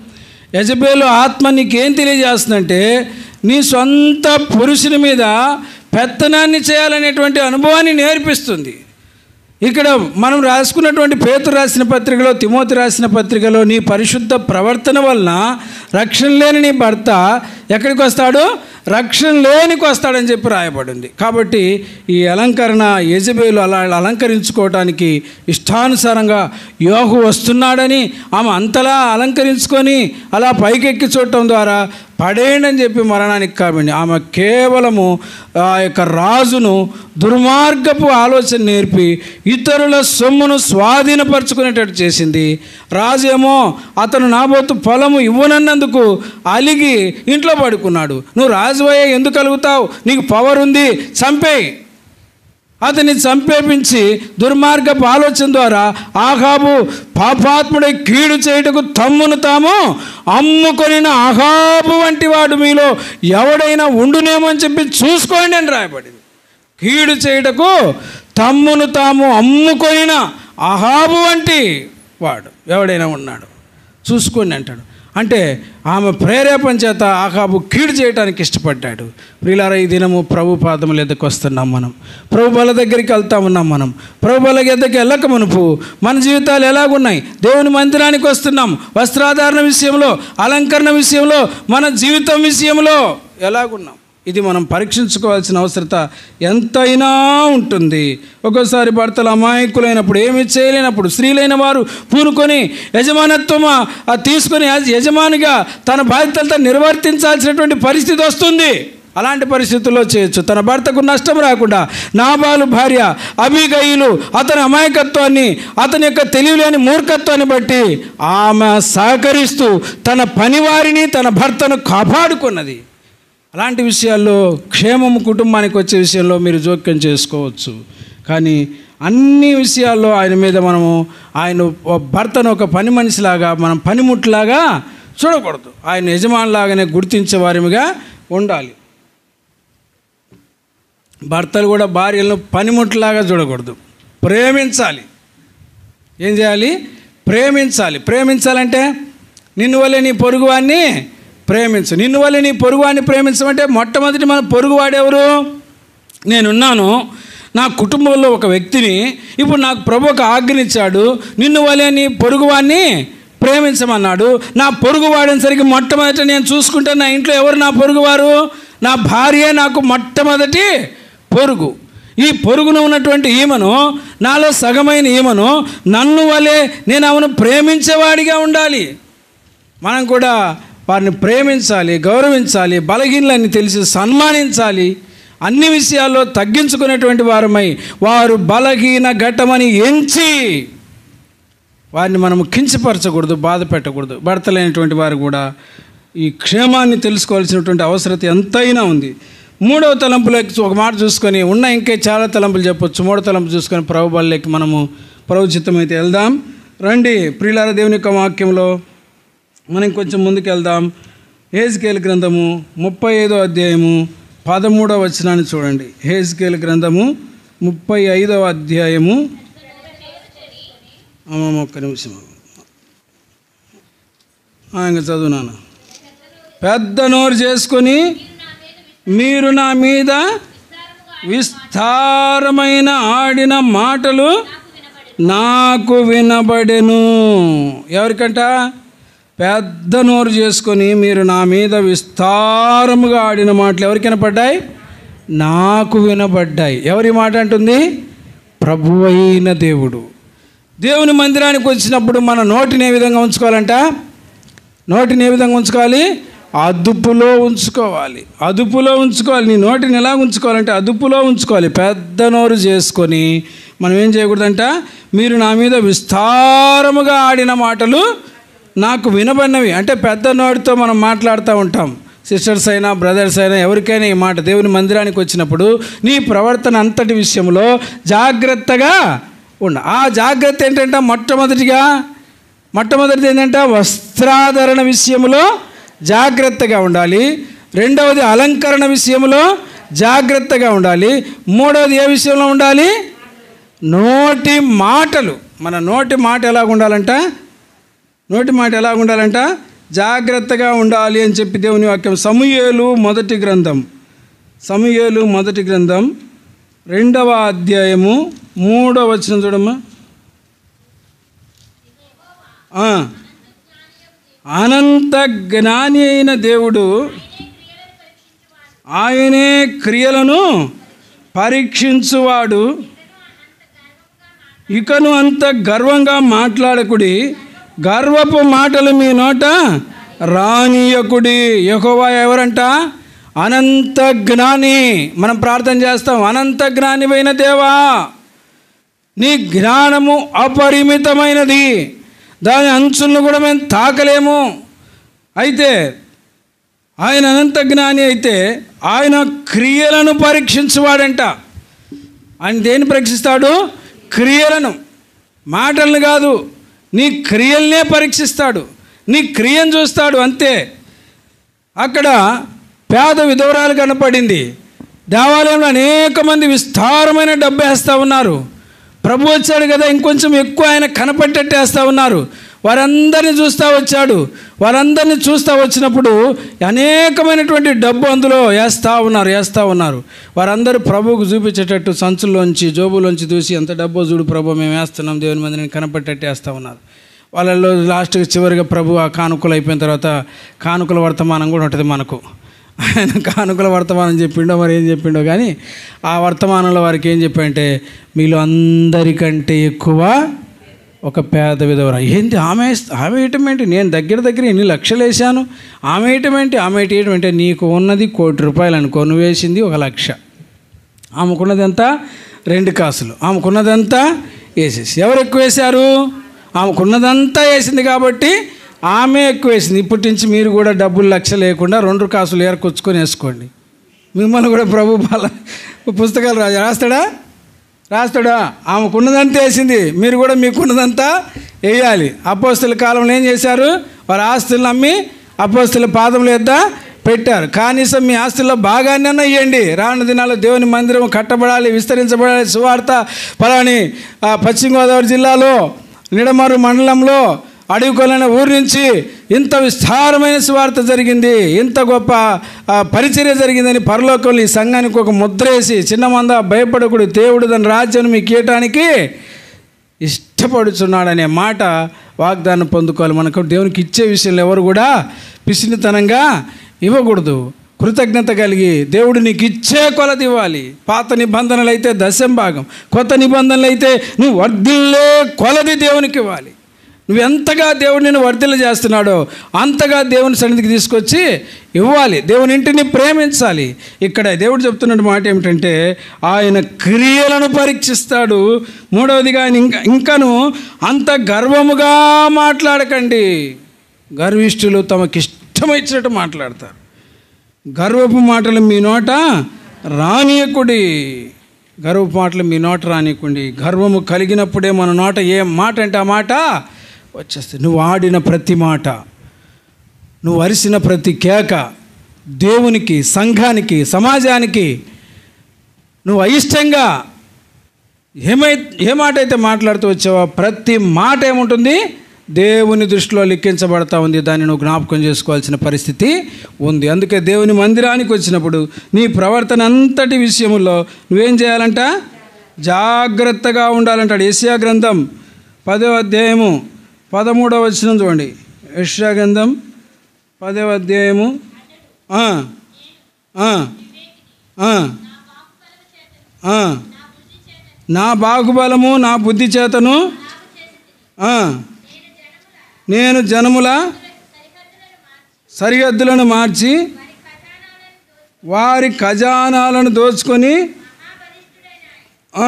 యజబేలు ఆత్మ నీకేం తెలియజేస్తుందంటే నీ సొంత పురుషుని మీద పెత్తనాన్ని చేయాలనేటువంటి అనుభవాన్ని నేర్పిస్తుంది ఇక్కడ మనం రాసుకున్నటువంటి పేతురు రాసిన పత్రికలో తిమోతి రాసిన పత్రికలో నీ పరిశుద్ధ ప్రవర్తన వలన రక్షణ లేని నీ భర్త ఎక్కడికి వస్తాడు రక్షణ లేనికి వస్తాడని చెప్పి రాయబడింది కాబట్టి ఈ అలంకరణ యజబేలు అలా అలంకరించుకోవటానికి ఇష్టానుసారంగా యోగు వస్తున్నాడని ఆమె అంతలా అలంకరించుకొని అలా పైకెక్కి చూడటం ద్వారా పడేయండి అని చెప్పి మరణానికి కాబట్టి ఆమె కేవలము ఆ యొక్క రాజును దుర్మార్గపు ఆలోచన నేర్పి ఇతరుల సొమ్మును స్వాధీనపరచుకునేటట్టు చేసింది రాజు ఏమో అతను నాబోతు పొలము ఇవ్వనన్నందుకు అలిగి ఇంట్లో పడుకున్నాడు నువ్వు రాజువయ్యే ఎందుకు కలుగుతావు నీకు పవర్ ఉంది చంపేయి అతన్ని చంపేపించి దుర్మార్గపు ఆలోచన ద్వారా ఆహాబు పాపాత్ముడై కీడు చేయుటకు తమ్మును తాము అమ్ముకొనిన ఆహాబు వంటి వాడు మీలో ఎవడైనా ఉండునేమో అని చెప్పి చూసుకోండి అని రాయబడింది కీడు చేయుటకు తమ్మును తాము అమ్ముకొనిన అహాబు వంటి వాడు ఎవడైనా ఉన్నాడు చూసుకోండి అంటాడు అంటే ఆమె ప్రేరేపణ చేత ఆహాబు కీడు చేయడానికి ఇష్టపడ్డాడు ప్రియులారా ఈ దినము ప్రభు పాదముల ఎద్దకు వస్తున్నాం మనం ప్రభు బల దగ్గరికి వెళ్తా ఉన్నాం మనం ప్రభు బల ఎద్దకి వెళ్ళక మునుపు మన జీవితాలు ఎలాగున్నాయి దేవుని మందిరానికి వస్తున్నాం వస్త్రాధారణ విషయంలో అలంకరణ విషయంలో మన జీవితం విషయంలో ఎలాగున్నాం ఇది మనం పరీక్షించుకోవాల్సిన అవసరత ఎంతైనా ఉంటుంది ఒక్కోసారి భర్తలు అమాయకులైనప్పుడు ఏమి చేయలేనప్పుడు స్త్రీలైన వారు పూనుకొని యజమానత్వం ఆ తీసుకొని యజ- యజమానిగా తన బాధ్యతలతో నిర్వర్తించాల్సినటువంటి పరిస్థితి వస్తుంది అలాంటి పరిస్థితుల్లో చేయొచ్చు తన భర్తకు నష్టం రాకుండా నాబాలు భార్య అభిగయులు అతని అమాయకత్వాన్ని అతని యొక్క తెలివిలేని మూర్ఖత్వాన్ని బట్టి ఆమె సహకరిస్తూ తన పనివారిని తన భర్తను కాపాడుకున్నది అలాంటి విషయాల్లో క్షేమము కుటుంబానికి వచ్చే విషయంలో మీరు జోక్యం చేసుకోవచ్చు కానీ అన్ని విషయాల్లో ఆయన మీద మనము ఆయన ఓ భర్తను ఒక పని మనిషిలాగా మనం పనిముట్లాగా చూడకూడదు ఆయన యజమానిలాగానే గుర్తించే వారిగా ఉండాలి భర్తలు కూడా భార్యలను పనిముట్లాగా చూడకూడదు ప్రేమించాలి ఏం చేయాలి ప్రేమించాలి ప్రేమించాలంటే నిన్ను వల్లే నీ పొరుగువాన్ని ప్రేమించు నిన్ను వల్లే నీ పొరుగువాన్ని ప్రేమించమంటే మొట్టమొదటి మన పొరుగువాడెవరు నేనున్నాను నా కుటుంబంలో ఒక వ్యక్తిని ఇప్పుడు నాకు ప్రభు ఒక ఆజ్ఞనిచ్చాడు నిన్ను వల్లే నీ పొరుగువాన్ని ప్రేమించమన్నాడు నా పొరుగువాడేసరికి మొట్టమొదట నేను చూసుకుంటే నా ఇంట్లో ఎవరు నా పొరుగువారు నా భార్యే నాకు మొట్టమొదటి పొరుగు ఈ పొరుగున ఉన్నటువంటి ఈమెను నాలో సగమైన ఈమెను నన్ను వలె నేను ఆమెను ప్రేమించేవాడిగా ఉండాలి మనం కూడా వారిని ప్రేమించాలి గౌరవించాలి బలహీనలని తెలిసి సన్మానించాలి అన్ని విషయాల్లో తగ్గించుకునేటువంటి వారమై వారు బలహీన ఘట్టమని ఎంచి వారిని మనము కించపరచకూడదు బాధ పెట్టకూడదు భర్తలైనటువంటి వారు కూడా ఈ క్షేమాన్ని తెలుసుకోవాల్సినటువంటి అవసరత ఎంతైనా ఉంది మూడవ తలంపులోకి ఒక మాట చూసుకొని ఉన్న ఇంకే చాలా తలంపులు చెప్పొచ్చు మూడో తలంపు చూసుకొని ప్రభు బల్లెకి మనము ప్రభుచిత్తం అయితే వెళ్దాం రండి ప్రియులార దేవుని యొక్క వాక్యంలో మనం కొంచెం ముందుకు వెళ్దాం హేజ్కేల్ గ్రంథము ముప్పై ఐదో అధ్యాయము పదమూడవ వచనాన్ని చూడండి హేజ్కేల్ గ్రంథము ముప్పై ఐదవ అధ్యాయము అమ్మమ్మ ఒక్క నిమిషం ఆ, ఇంకా చదువు నాన్న పెద్ద నోరు చేసుకొని మీరు నా మీద విస్తారమైన ఆడిన మాటలు నాకు వినబడెను ఎవరికంట పెద్ద నోరు చేసుకొని మీరు నా మీద విస్తారముగా ఆడిన మాటలు ఎవరికి వినపడ్డాయి నాకు వినబడ్డాయి ఎవరి మాట అంటుంది ప్రభువైన దేవుడు దేవుని మందిరానికి వచ్చినప్పుడు మన నోటిని ఏ విధంగా ఉంచుకోవాలంట నోటిని ఏ విధంగా ఉంచుకోవాలి అదుపులో ఉంచుకోవాలి అదుపులో ఉంచుకోవాలి నీ నోటిని ఎలా ఉంచుకోవాలంటే అదుపులో ఉంచుకోవాలి పెద్ద నోరు చేసుకొని మనం ఏం చేయకూడదంట మీరు నా మీద విస్తారముగా ఆడిన మాటలు నాకు వినబడినవి అంటే పెద్ద నోటితో మనం మాట్లాడుతూ ఉంటాం సిస్టర్స్ అయినా బ్రదర్స్ అయినా ఎవరికైనా ఈ మాట దేవుని మందిరానికి వచ్చినప్పుడు నీ ప్రవర్తన అంతటి విషయంలో జాగ్రత్తగా ఉండ ఆ జాగ్రత్త ఏంటంటే మొట్టమొదటిగా మొట్టమొదటిది ఏంటంటే వస్త్రాధరణ విషయంలో జాగ్రత్తగా ఉండాలి రెండవది అలంకరణ విషయంలో జాగ్రత్తగా ఉండాలి మూడవది ఏ విషయంలో ఉండాలి నోటి మాటలు మన నోటి మాట ఎలా ఉండాలంట నోటి మాట ఎలా ఉండాలంట జాగ్రత్తగా ఉండాలి అని చెప్పి దేవుని వాక్యం సమూయేలు మొదటి గ్రంథం సమూయేలు మొదటి గ్రంథం రెండవ అధ్యాయము మూడవ వచనం చూడమ్మా ఆ. అనంత జ్ఞాని అయిన దేవుడు ఆయనే క్రియలను పరీక్షించువాడు ఇకను అంత గర్వంగా మాట్లాడకుడి గర్వపు మాటలు మీ నోట రానియకుడి యెహోవా ఎవరంట అనంత జ్ఞాని మనం ప్రార్థన చేస్తాం అనంత జ్ఞానివైన దేవా నీ జ్ఞానము అపరిమితమైనది దాని అంచులను కూడా మేము తాకలేము అయితే ఆయన అనంత జ్ఞాని అయితే ఆయన క్రియలను పరీక్షించువాడంట ఆయన దేన్ని పరీక్షిస్తాడు క్రియలను మాటలను కాదు నీ క్రియలనే పరీక్షిస్తాడు నీ క్రియను చూస్తాడు అంతే అక్కడ పేద విధవరాలు కనపడింది దేవాలయంలో అనేక మంది విస్తారమైన డబ్బు వేస్తూ ఉన్నారు ప్రభు వచ్చాడు కదా ఇంకొంచెం ఎక్కువ ఆయన కనపట్టేట్టు వేస్తూ ఉన్నారు వారందరిని చూస్తూ వచ్చాడు వారందరిని చూస్తూ వచ్చినప్పుడు అనేకమైనటువంటి డబ్బు అందులో వేస్తూ ఉన్నారు వేస్తూ ఉన్నారు వారందరూ ప్రభువుకు చూపించేటట్టు సంచుల్లోంచి జోబులోంచి చూసి ఎంత డబ్బో చూడు ప్రభు మేము వేస్తున్నాం దేవుని మందిని కనపట్టేట్టు వేస్తూ ఉన్నారు వాళ్ళల్లో లాస్ట్కి చివరిగా ప్రభు ఆ కానుకలు అయిపోయిన తర్వాత కానుకల వర్తమానం కూడా ఉంటుంది మనకు ఆయన కానుకల వర్తమానం చెప్పిండో మరి ఏం చెప్పిండో కానీ ఆ వర్తమానంలో వారికి ఏం చెప్పంటే మీలో అందరికంటే ఎక్కువ ఒక పేద విధవరా ఏంటి ఆమె ఆమె ఇయటం ఏంటి నేను దగ్గర దగ్గర ఎన్ని లక్షలు వేసాను ఆమె ఇయటం ఏంటి ఆమె ఇయటం ఏంటి నీకు ఉన్నది కోటి రూపాయలు అనుకో నువ్వు వేసింది ఒక లక్ష ఆమెకున్నది ఎంత రెండు కాసులు ఆమెకున్నదంతా వేసేసి ఎవరు ఎక్కువ వేశారు ఆమెకున్నదంతా వేసింది కాబట్టి ఆమె ఎక్కువ వేసింది ఇప్పటి నుంచి మీరు కూడా డబ్బులు లక్ష లేకుండా రెండు కాసులు ఏరకొచ్చుకొని వేసుకోండి మిమ్మల్ని కూడా ప్రభు బాల పుస్తకాలు రా రాస్తాడా రాస్తాడా ఆమెకున్నదంతా వేసింది మీరు కూడా మీకున్నదంతా వేయాలి అపోస్తుల కాలంలో ఏం చేశారు వారి ఆస్తులను అమ్మి అపోస్తుల పాదములు ఎద్ద పెట్టారు కనీసం మీ ఆస్తుల్లో భాగాన్ని ఇవ్వండి రానున్న దినాల్లో దేవుని మందిరం కట్టబడాలి విస్తరించబడాలి సువార్త పలాని ఆ, పశ్చిమ గోదావరి జిల్లాలో నిడమరు మండలంలో అడవికొలైన ఊరి నుంచి ఇంత విస్తారమైన సువార్త జరిగింది ఇంత గొప్ప ఆ, పరిచర్య జరిగిందని పరలోకంలో ఈ సంఘానికి ఒక ముద్ర వేసి చిన్న మంద భయపడకుడు దేవుడు దాని రాజ్యం మీకు ఇవ్వటానికి ఇష్టపడుచున్నాడనే మాట వాగ్దానం పొందుకోవాలి మనకు దేవునికి ఇచ్చే విషయంలో ఎవరు కూడా పిసినితనంగా ఇవ్వకూడదు కృతజ్ఞత కలిగి దేవుడు నీకు ఇచ్చే కొలది ఇవ్వాలి పాత నిబంధనలు అయితే దశం భాగం కొత్త నిబంధనలు అయితే నువ్వు వర్ధిల్లే కొలది దేవునికి ఇవ్వాలి నువ్వు ఎంతగా దేవుడు నిన్ను వర్ధిల్ల చేస్తున్నాడో అంతగా దేవుని సన్నిధికి తీసుకొచ్చి ఇవ్వాలి దేవుని ఇంటిని ప్రేమించాలి ఇక్కడ దేవుడు చెప్తున్న మాట ఏమిటంటే ఆయన క్రియలను పరీక్షిస్తాడు మూడవదిగా ఆయన ఇంకా ఇంకను అంత గర్వముగా మాట్లాడకండి గర్విష్ఠులు తమకిష్టమైచ్చినట్టు మాట్లాడతారు గర్వపు మాటలు మీ నోట రానియకుడి గర్వపు మాటలు మీ నోట రానియకుండి గర్వము కలిగినప్పుడే మన నోట ఏ మాట అంటే ఆ మాట వచ్చేస్తుంది నువ్వు ఆడిన ప్రతి మాట నువ్వు అరిసిన ప్రతి కేక దేవునికి సంఘానికి సమాజానికి నువ్వు అయిష్టంగా ఏమై ఏ మాట అయితే మాట్లాడుతూ వచ్చావో ప్రతి మాట ఏముంటుంది దేవుని దృష్టిలో లిఖించబడతా ఉంది దాన్ని నువ్వు జ్ఞాపకం చేసుకోవాల్సిన పరిస్థితి ఉంది అందుకే దేవుని మందిరానికి వచ్చినప్పుడు నీ ప్రవర్తన అంతటి విషయంలో నువ్వేం చేయాలంట జాగ్రత్తగా ఉండాలంటాడు ఏషియా గ్రంథం పదవ అధ్యాయము పదమూడవ వచనం చూడండి ఏషియా గ్రంథం పదవ అధ్యాయము ఆ, ఆ, ఆ, ఆ, నా బాహుబలము నా బుద్ధి చేతను ఆ, నేను జనముల సరిహద్దులను మార్చి వారి ఖజానాలను దోచుకొని ఆ,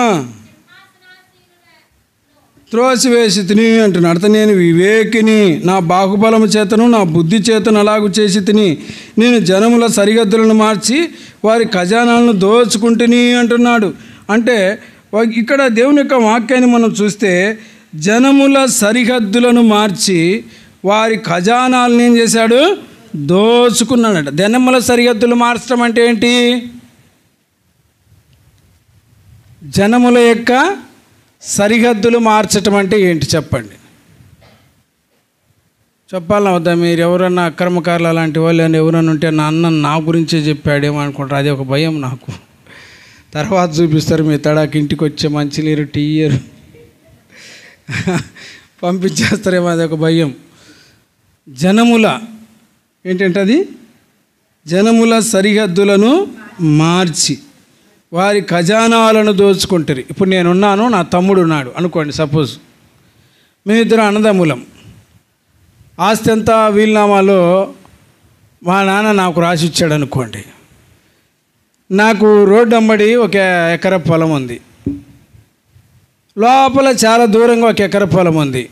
త్రోసివేసి తిని అంటున్నాడు అతను నేను వివేకిని నా బాహుబలము చేతను నా బుద్ధి చేతను అలాగు చేసి తిని నేను జనముల సరిహద్దులను మార్చి వారి ఖజానాలను దోచుకుంటుని అంటున్నాడు అంటే వా- ఇక్కడ దేవుని యొక్క వాక్యాన్ని మనం చూస్తే జనముల సరిహద్దులను మార్చి వారి ఖజానాలను ఏం చేశాడు దోచుకున్నాడట జనముల సరిహద్దులు మార్చడం అంటే ఏంటి జనముల యొక్క సరిహద్దులు మార్చటం అంటే ఏంటి చెప్పండి చెప్పాలన్నా వద్దా మీరు ఎవరన్నా అక్రమకారులు అలాంటి వాళ్ళు అని ఎవరన్నా ఉంటే నా అన్న నా గురించే చెప్పాడేమో అనుకుంటారు అది ఒక భయం నాకు తర్వాత చూపిస్తారు మీ తడాకి ఇంటికి వచ్చే మంచినీరు టీ ఇయ్యరు పంపించేస్తారేమో అది ఒక భయం జనముల ఏంటంటే అది జనముల సరిహద్దులను మార్చి వారి ఖజానాలను దోచుకుంటారు ఇప్పుడు నేనున్నాను నా తమ్ముడు ఉన్నాడు అనుకోండి సపోజ్ మేమిద్దరం అన్నదమ్ములం ఆస్తి అంతా వీలునామాలో మా నాన్న నాకు రాసి ఇచ్చాడు అనుకోండి నాకు రోడ్డు అమ్మడి ఒక ఎకర పొలం ఉంది లోపల చాలా దూరంగా ఒక ఎకర పొలం ఉంది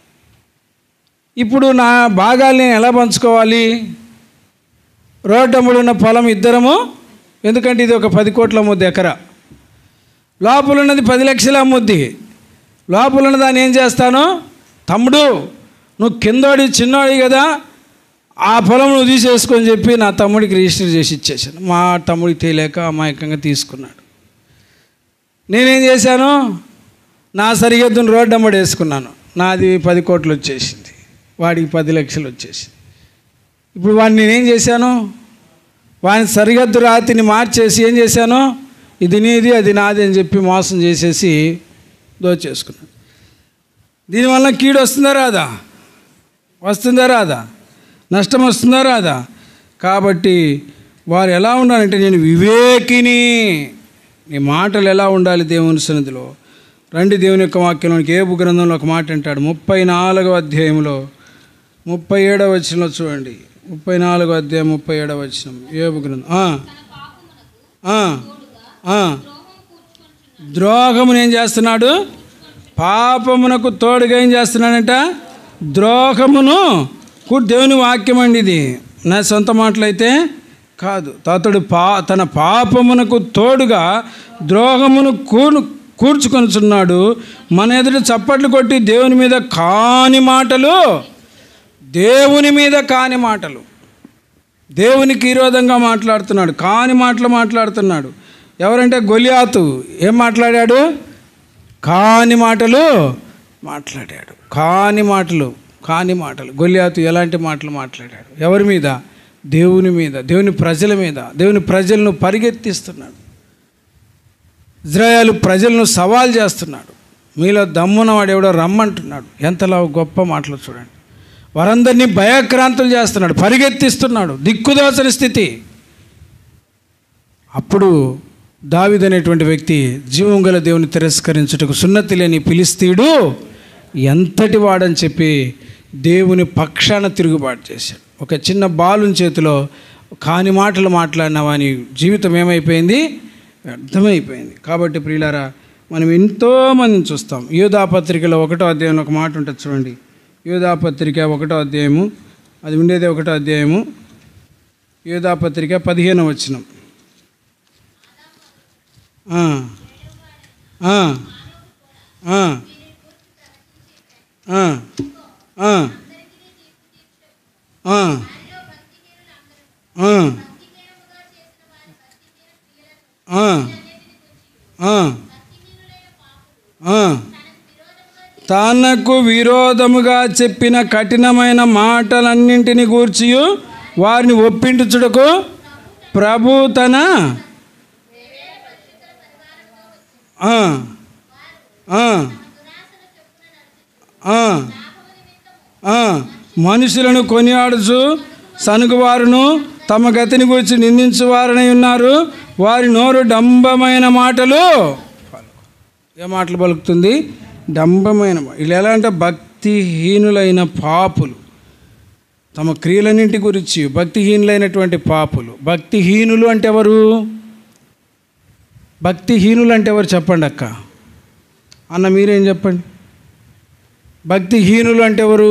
ఇప్పుడు నా భాగాలు నేను ఎలా పంచుకోవాలి రోడ్డు అమ్ముడు ఉన్న పొలం ఇద్దరము ఎందుకంటే ఇది ఒక పది కోట్ల అమ్ముద్ది ఎకరా లోపల ఉన్నది పది లక్షల అమ్ముద్ది లోపల ఉన్న దాన్ని ఏం చేస్తాను తమ్ముడు నువ్వు కిందోడి చిన్నోడి కదా ఆ పొలం నువ్వు తీసేసుకొని చెప్పి నా తమ్ముడికి రిజిస్టర్ చేసి ఇచ్చేసాను మా తమ్ముడికి తెలియక అమాయకంగా తీసుకున్నాడు నేనేం చేశాను నా సరిహద్దును రోడ్డు అమ్మడి వేసుకున్నాను నాది పది కోట్లు వచ్చేసింది వాడికి పది లక్షలు వచ్చేసింది ఇప్పుడు వాడిని నేనేం చేశాను వాని సరిహద్దు రాతిని మార్చేసి ఏం చేశాను ఇది నీది అది నాది అని చెప్పి మోసం చేసేసి దోచేసుకున్నాను దీనివల్ల కీడు వస్తుందా రాదా వస్తుందా రాదా నష్టం వస్తుందా రాదా కాబట్టి వారు ఎలా ఉండాలంటే నేను వివేకిని నీ మాటలు ఎలా ఉండాలి దేవుని సన్నిధిలో రండి దేవుని యొక్క వాక్యంలోనికి ఏబు గ్రంథంలో ఒక మాట అంటాడు ముప్పై నాలుగవ అధ్యాయంలో ముప్పై ఏడవ వచనంలో చూడండి ముప్పై నాలుగో అధ్యాయం ముప్పై ఏడవ వచనం ఏబు గ్రంథం ఆ, ఆ, ఆ. ద్రోహమును ఏం చేస్తున్నాడు పాపమునకు తోడుగా ఏం చేస్తున్నాడంట ద్రోహమును కూడా దేవుని వాక్యం అండి ఇది నా సొంత మాటలైతే కాదు అతడు పా తన పాపమునకు తోడుగా ద్రోహమును కూను కూర్చుకొనుచున్నాడు మన ఎదుట చప్పట్లు కొట్టి దేవుని మీద కాని మాటలు దేవుని మీద కాని మాటలు దేవునికి విరోధంగా మాట్లాడుతున్నాడు కాని మాటలు మాట్లాడుతున్నాడు ఎవరంటే గొలియాతు ఏం మాట్లాడాడు కాని మాటలు మాట్లాడాడు కాని మాటలు కాని మాటలు గొలియాతు ఎలాంటి మాటలు మాట్లాడాడు ఎవరి మీద దేవుని మీద దేవుని ప్రజల మీద దేవుని ప్రజలను పరిగెత్తిస్తున్నాడు ఇజ్రాయేల్ ప్రజలను సవాల్ చేస్తున్నాడు మీలో దమ్మున్నవాడు ఎవడో రమ్మంటున్నాడు ఎంతలా గొప్ప మాటలు చూడండి వారందరినీ భయక్రాంతులు చేస్తున్నాడు పరిగెత్తిస్తున్నాడు దిక్కుదోచని స్థితి అప్పుడు దావిద్ అనేటువంటి వ్యక్తి జీవం గల దేవుని తిరస్కరించుటకు సున్నతి లేని పిలిస్తీడు ఎంతటి వాడని చెప్పి దేవుని పక్షాన తిరుగుబాటు చేశాడు ఒక చిన్న బాలుని చేతిలో కాని మాటలు మాట్లాడిన వాని జీవితం ఏమైపోయింది వ్యర్థమైపోయింది కాబట్టి ప్రియులారా మనం ఎంతోమందిని చూస్తాం యోధాపత్రికలో ఒకటో అధ్యాయంలో ఒక మాట ఉంటుంది చూడండి యోధాపత్రిక ఒకటో అధ్యాయము అది ఉండేది ఒకటో అధ్యాయము యోధాపత్రిక పదిహేను వచనం ఆ, ఆ, ఆ, ఆ, ఆ, ఆ, ఆ, ఆ, ఆ, ఆ. తనకు విరోధముగా చెప్పిన కఠినమైన మాటలన్నింటిని గూర్చి వారిని ఒప్పించుటకు ప్రభు తన ఆ, ఆ, ఆ, ఆ, మనుషులను కొనియాడుచు సనుగువారును తమ గతిని గురించి నిందించువారనై ఉన్నారు వారి నోరు డంబమైన మాటలు ఏ మాటలు పలుకుతుంది డంబమైన వీళ్ళు ఎలా అంటే భక్తిహీనులైన పాపులు తమ క్రియలన్నింటి గురించి భక్తిహీనులైనటువంటి పాపులు భక్తిహీనులు అంటే ఎవరు భక్తిహీనులు అంటే ఎవరు చెప్పండి అక్క అన్న మీరేం చెప్పండి భక్తిహీనులు అంటే ఎవరు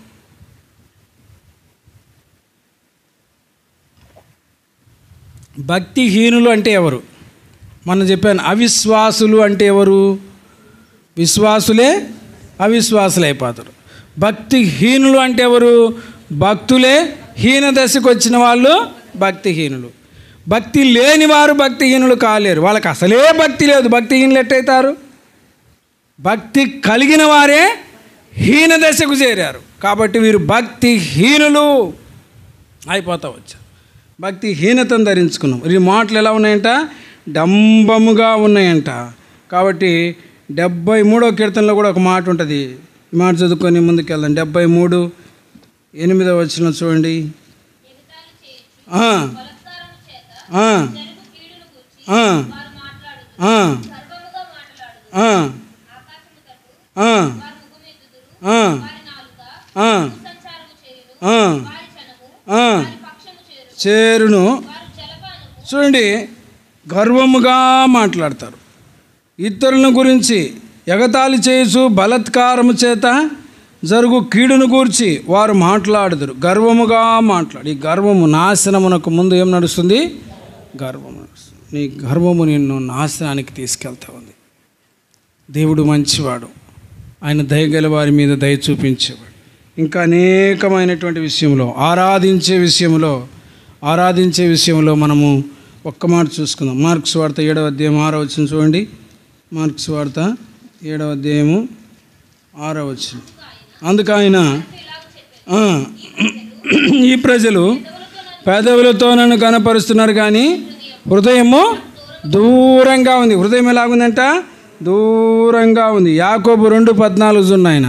భక్తిహీనులు అంటే ఎవరు మనం చెప్పాను అవిశ్వాసులు అంటే ఎవరు విశ్వాసులే అవిశ్వాసులు అయిపోతారు భక్తిహీనులు అంటే ఎవరు భక్తులే హీన దశకు వచ్చిన వాళ్ళు భక్తిహీనులు భక్తి లేని వారు భక్తిహీనులు కాలేరు వాళ్ళకి అసలే భక్తి లేదు భక్తిహీనులు ఎట్టయితారు భక్తి కలిగిన వారే హీన దశకు చేరారు కాబట్టి వీరు భక్తిహీనులు అయిపోతా వచ్చారు భక్తి హీనతను ధరించుకున్నాం ఈ మాటలు ఎలా ఉన్నాయంట డంబముగా ఉన్నాయంట కాబట్టి డెబ్బై మూడో కీర్తనలో కూడా ఒక మాట ఉంటుంది ఈ మాట చదువుకొని ముందుకెళ్దాం డెబ్బై మూడు ఎనిమిదో వచ్చిన చూడండి ఆ, ఆ, ఆ, ఆ, ఆ, ఆ, ఆ, ఆ, ఆ, ఆ, చేరును చూడండి గర్వముగా మాట్లాడతారు ఇతరులను గురించి ఎగతాళి చేసు బలత్కారము చేత జరుగు కీడును గూర్చి వారు మాట్లాడుదురు గర్వముగా మాట్లాడు ఈ గర్వము నాశనమునకు ముందు ఏం నడుస్తుంది గర్వము నడుస్తుంది నీ గర్వము నిన్ను నాశనానికి తీసుకెళ్తా ఉంది దేవుడు మంచివాడు ఆయన దయగల వారి మీద దయ చూపించేవాడు ఇంకా అనేకమైనటువంటి విషయంలో ఆరాధించే విషయంలో ఆరాధించే విషయంలో మనము ఒక్క మాట చూసుకుందాం మార్క్స్ వార్త ఏడవ అధ్యాయం ఆరో వచ్చిన చూడండి మార్క్స్ వార్త ఏడవ అధ్యాయము ఆరో వచ్చిన అందుకు ఆయన ఆ, ఈ ప్రజలు పెదవులతో నన్ను కనపరుస్తున్నారు కానీ హృదయము దూరంగా ఉంది హృదయం ఎలాగుందంట దూరంగా ఉంది యాకోబు రెండు పద్నాలుగు ఉన్నాయన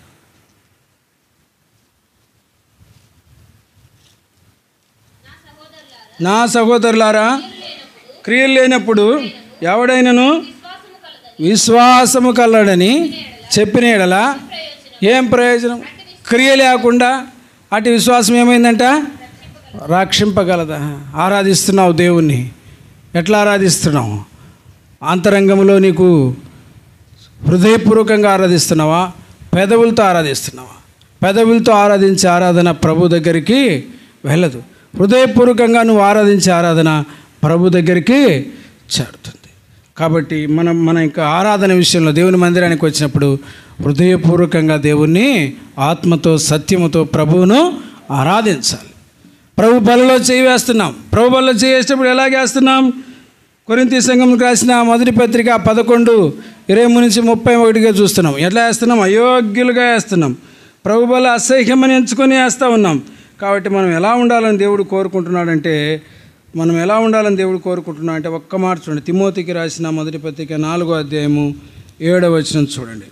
నా సహోదరులారా క్రియలు లేనప్పుడు ఎవడైనను విశ్వాసము కలడని చెప్పిన ఎడల ఏం ప్రయోజనం క్రియ లేకుండా అటు విశ్వాసం ఏమైందంట రక్షింపగలదా ఆరాధిస్తున్నావు దేవుణ్ణి ఎట్లా ఆరాధిస్తున్నావు అంతరంగంలో నీకు హృదయపూర్వకంగా ఆరాధిస్తున్నావా పెదవులతో ఆరాధిస్తున్నావా పెదవులతో ఆరాధించే ఆరాధన ప్రభు దగ్గరికి వెళ్ళదు హృదయపూర్వకంగా నువ్వు ఆరాధించే ఆరాధన ప్రభు దగ్గరికి చేరుతుంది కాబట్టి మనం మన ఇంకా ఆరాధన విషయంలో దేవుని మందిరానికి వచ్చినప్పుడు హృదయపూర్వకంగా దేవుణ్ణి ఆత్మతో సత్యముతో ప్రభువును ఆరాధించాలి ప్రభు బలలో చేయి వేస్తున్నాం ప్రభు బలలో చేయి వేసినప్పుడు ఎలాగేస్తున్నాం కొరింతి సంఘంకి రాసిన మొదటి పత్రిక పదకొండు ఇరవై మూడు నుంచి ముప్పై ఒకటిగా చూస్తున్నాం ఎట్లా వేస్తున్నాం అయోగ్యులుగా వేస్తున్నాం ప్రభు బల అసహ్యమని ఎంచుకొని వేస్తూ ఉన్నాం కాబట్టి మనం ఎలా ఉండాలని దేవుడు కోరుకుంటున్నాడంటే మనం ఎలా ఉండాలని దేవుడు కోరుకుంటున్నాడు అంటే ఒక్క మాట చూడండి తిమోతికి రాసిన మొదటి పత్రిక నాలుగో అధ్యాయము ఏడవ వచనం చూడండి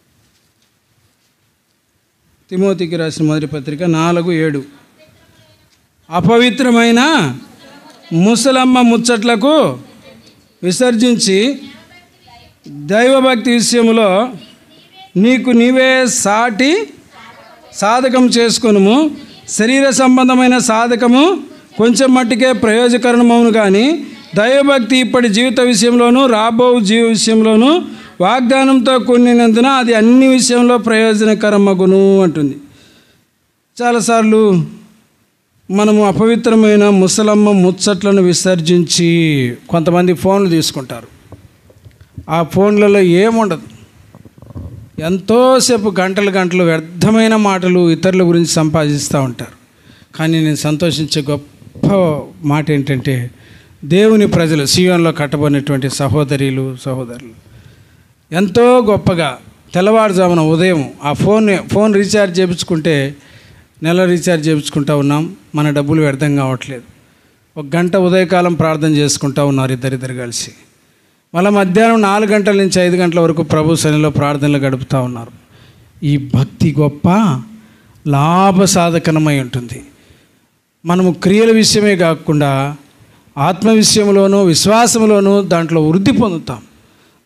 తిమోతికి రాసిన మొదటి పత్రిక నాలుగు ఏడు అపవిత్రమైన ముసలమ్మ ముచ్చట్లకు విసర్జించి దైవభక్తి విషయంలో నీకు నీవే సాటి సాధకం చేసుకొనుము శరీర సంబంధమైన సాధకము కొంచెం మట్టుకే ప్రయోజకరణమవును కానీ దైవభక్తి ఇప్పటి జీవిత విషయంలోనూ రాబో జీవ విషయంలోనూ వాగ్దానంతో కూడినందున అది అన్ని విషయంలో ప్రయోజనకరమగును అంటుంది చాలాసార్లు మనము అపవిత్రమైన ముసలమ్మ ముచ్చట్లను విసర్జించి కొంతమంది ఫోన్లు తీసుకుంటారు ఆ ఫోన్లలో ఏముండదు ఎంతోసేపు గంటలు గంటలు వ్యర్థమైన మాటలు ఇతరుల గురించి సంపాదిస్తూ ఉంటారు కానీ నేను సంతోషించే గొప్ప మాట ఏంటంటే దేవుని ప్రజలు సీఎంలో కట్టబడినటువంటి సహోదరీలు సహోదరులు ఎంతో గొప్పగా తెల్లవారుజామున ఉదయం ఆ ఫోన్ ఫోన్ రీఛార్జ్ చేయించుకుంటే నెల రీఛార్జ్ చేయించుకుంటా ఉన్నాం మన డబ్బులు వ్యర్థం కావట్లేదు ఒక గంట ఉదయకాలం ప్రార్థన చేసుకుంటా ఉన్నారు ఇద్దరిద్దరు కలిసి మళ్ళీ మధ్యాహ్నం నాలుగు గంటల నుంచి ఐదు గంటల వరకు ప్రభు శనిలో ప్రార్థనలు గడుపుతూ ఉన్నారు ఈ భక్తి గొప్ప లాభసాధకనమై ఉంటుంది మనము క్రియల విషయమే కాకుండా ఆత్మ విషయంలోనూ విశ్వాసంలోనూ దాంట్లో వృద్ధి పొందుతాం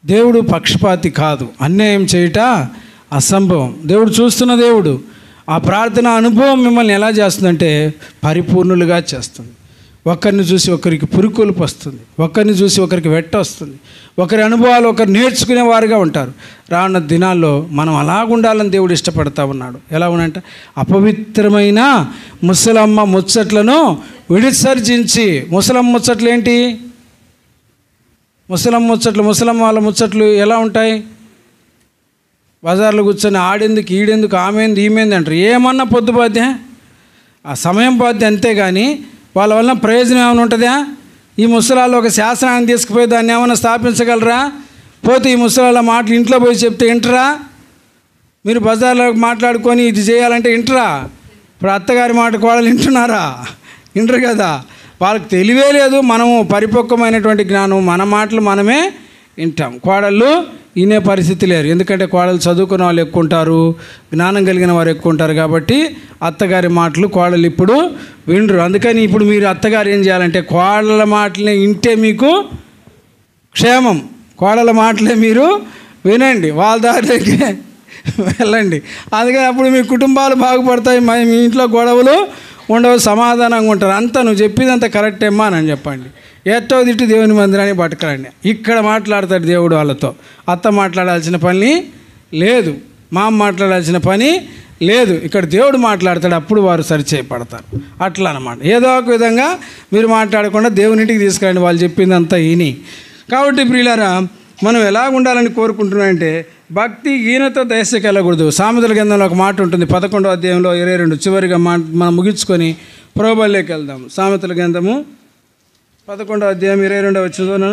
దేవుడు పక్షపాతి కాదు అన్యాయం చేయుట అసంభవం దేవుడు చూస్తున్న దేవుడు ఆ ప్రార్థన అనుభవం మిమ్మల్ని ఎలా చేస్తుందంటే పరిపూర్ణులుగా చేస్తుంది ఒకరిని చూసి ఒకరికి పురుకొలుపు వస్తుంది ఒకరిని చూసి ఒకరికి వెట్ట వస్తుంది ఒకరి అనుభవాలు ఒకరు నేర్చుకునేవారుగా ఉంటారు రానున్న దినాల్లో మనం అలాగుండాలని దేవుడు ఇష్టపడతా ఉన్నాడు ఎలా ఉన్నంటే అపవిత్రమైన ముసలమ్మ ముచ్చట్లను విడిసర్జించి ముసలమ్మ ముచ్చట్లు ఏంటి ముసలమ్మ ముచ్చట్లు ముసలమ్మ వాళ్ళ ముచ్చట్లు ఎలా ఉంటాయి బజార్లో కూర్చొని ఆడేందుకు ఈడేందుకు ఆమెంది ఈమెంది అంటారు ఏమన్నా పొద్దు పోద్దే ఆ సమయం పోద్ది అంతేగాని వాళ్ళ వలన ప్రయోజనం ఏమైనా ఉంటుందా ఈ ముసలాళ్ళు ఒక శాసనాన్ని తీసుకుపోయి దాన్ని ఏమైనా స్థాపించగలరా పోతే ఈ ముసలాళ్ళ మాటలు ఇంట్లో పోయి చెప్తే వింటరా మీరు బజార్లో మాట్లాడుకొని ఇది చేయాలంటే వింటరా ఇప్పుడు అత్తగారి మాట కోడలు వింటున్నారా వింటరు కదా వాళ్ళకి తెలివే లేదు మనము పరిపక్వమైనటువంటి జ్ఞానం మన మాటలు మనమే వింటాం కోడళ్ళు వినే పరిస్థితి లేరు ఎందుకంటే కోడలు చదువుకున్న వాళ్ళు ఎక్కువ ఉంటారు జ్ఞానం కలిగిన వారు ఎక్కువ ఉంటారు కాబట్టి అత్తగారి మాటలు కోడలు ఇప్పుడు వినరు అందుకని ఇప్పుడు మీరు అత్తగారు ఏం చేయాలంటే కోడల మాటలే వింటే మీకు క్షేమం కోడల మాటలే మీరు వినండి వాళ్ళ దారిలోకి వెళ్ళండి అందుకని అప్పుడు మీ కుటుంబాలు బాగుపడతాయి మా మీ ఇంట్లో గొడవలు ఉండవు సమాధానంగా ఉంటారు అంతా నువ్వు చెప్పిందంత కరెక్ట్ ఏమ్మా అని చెప్పండి ఎట్టో తిట్టి దేవుని మందిరాన్ని పట్టుకురండి ఇక్కడ మాట్లాడతాడు దేవుడు వాళ్ళతో అత్త మాట్లాడాల్సిన పని లేదు మామ మాట్లాడాల్సిన పని లేదు ఇక్కడ దేవుడు మాట్లాడతాడు అప్పుడు వారు సరిచేయబడతారు అట్లా అనమాట ఏదో ఒక విధంగా మీరు మాట్లాడకుండా దేవునింటికి తీసుకురండి వాళ్ళు చెప్పిందంతా విని కాబట్టి ప్రియులారా మనం ఎలా ఉండాలని కోరుకుంటున్నామంటే భక్తి ఈయనతో దయస్సు వెళ్ళకూడదు సామెతల గ్రంథంలో ఒక మాట ఉంటుంది పదకొండో అధ్యాయంలో ఇరవై రెండు చివరిగా మా మనం ముగించుకొని ప్రోబల్లోకి వెళ్దాం సామెతల గ్రంథము పదకొండో అధ్యాయం ఇరవై రెండో వచ్చిందో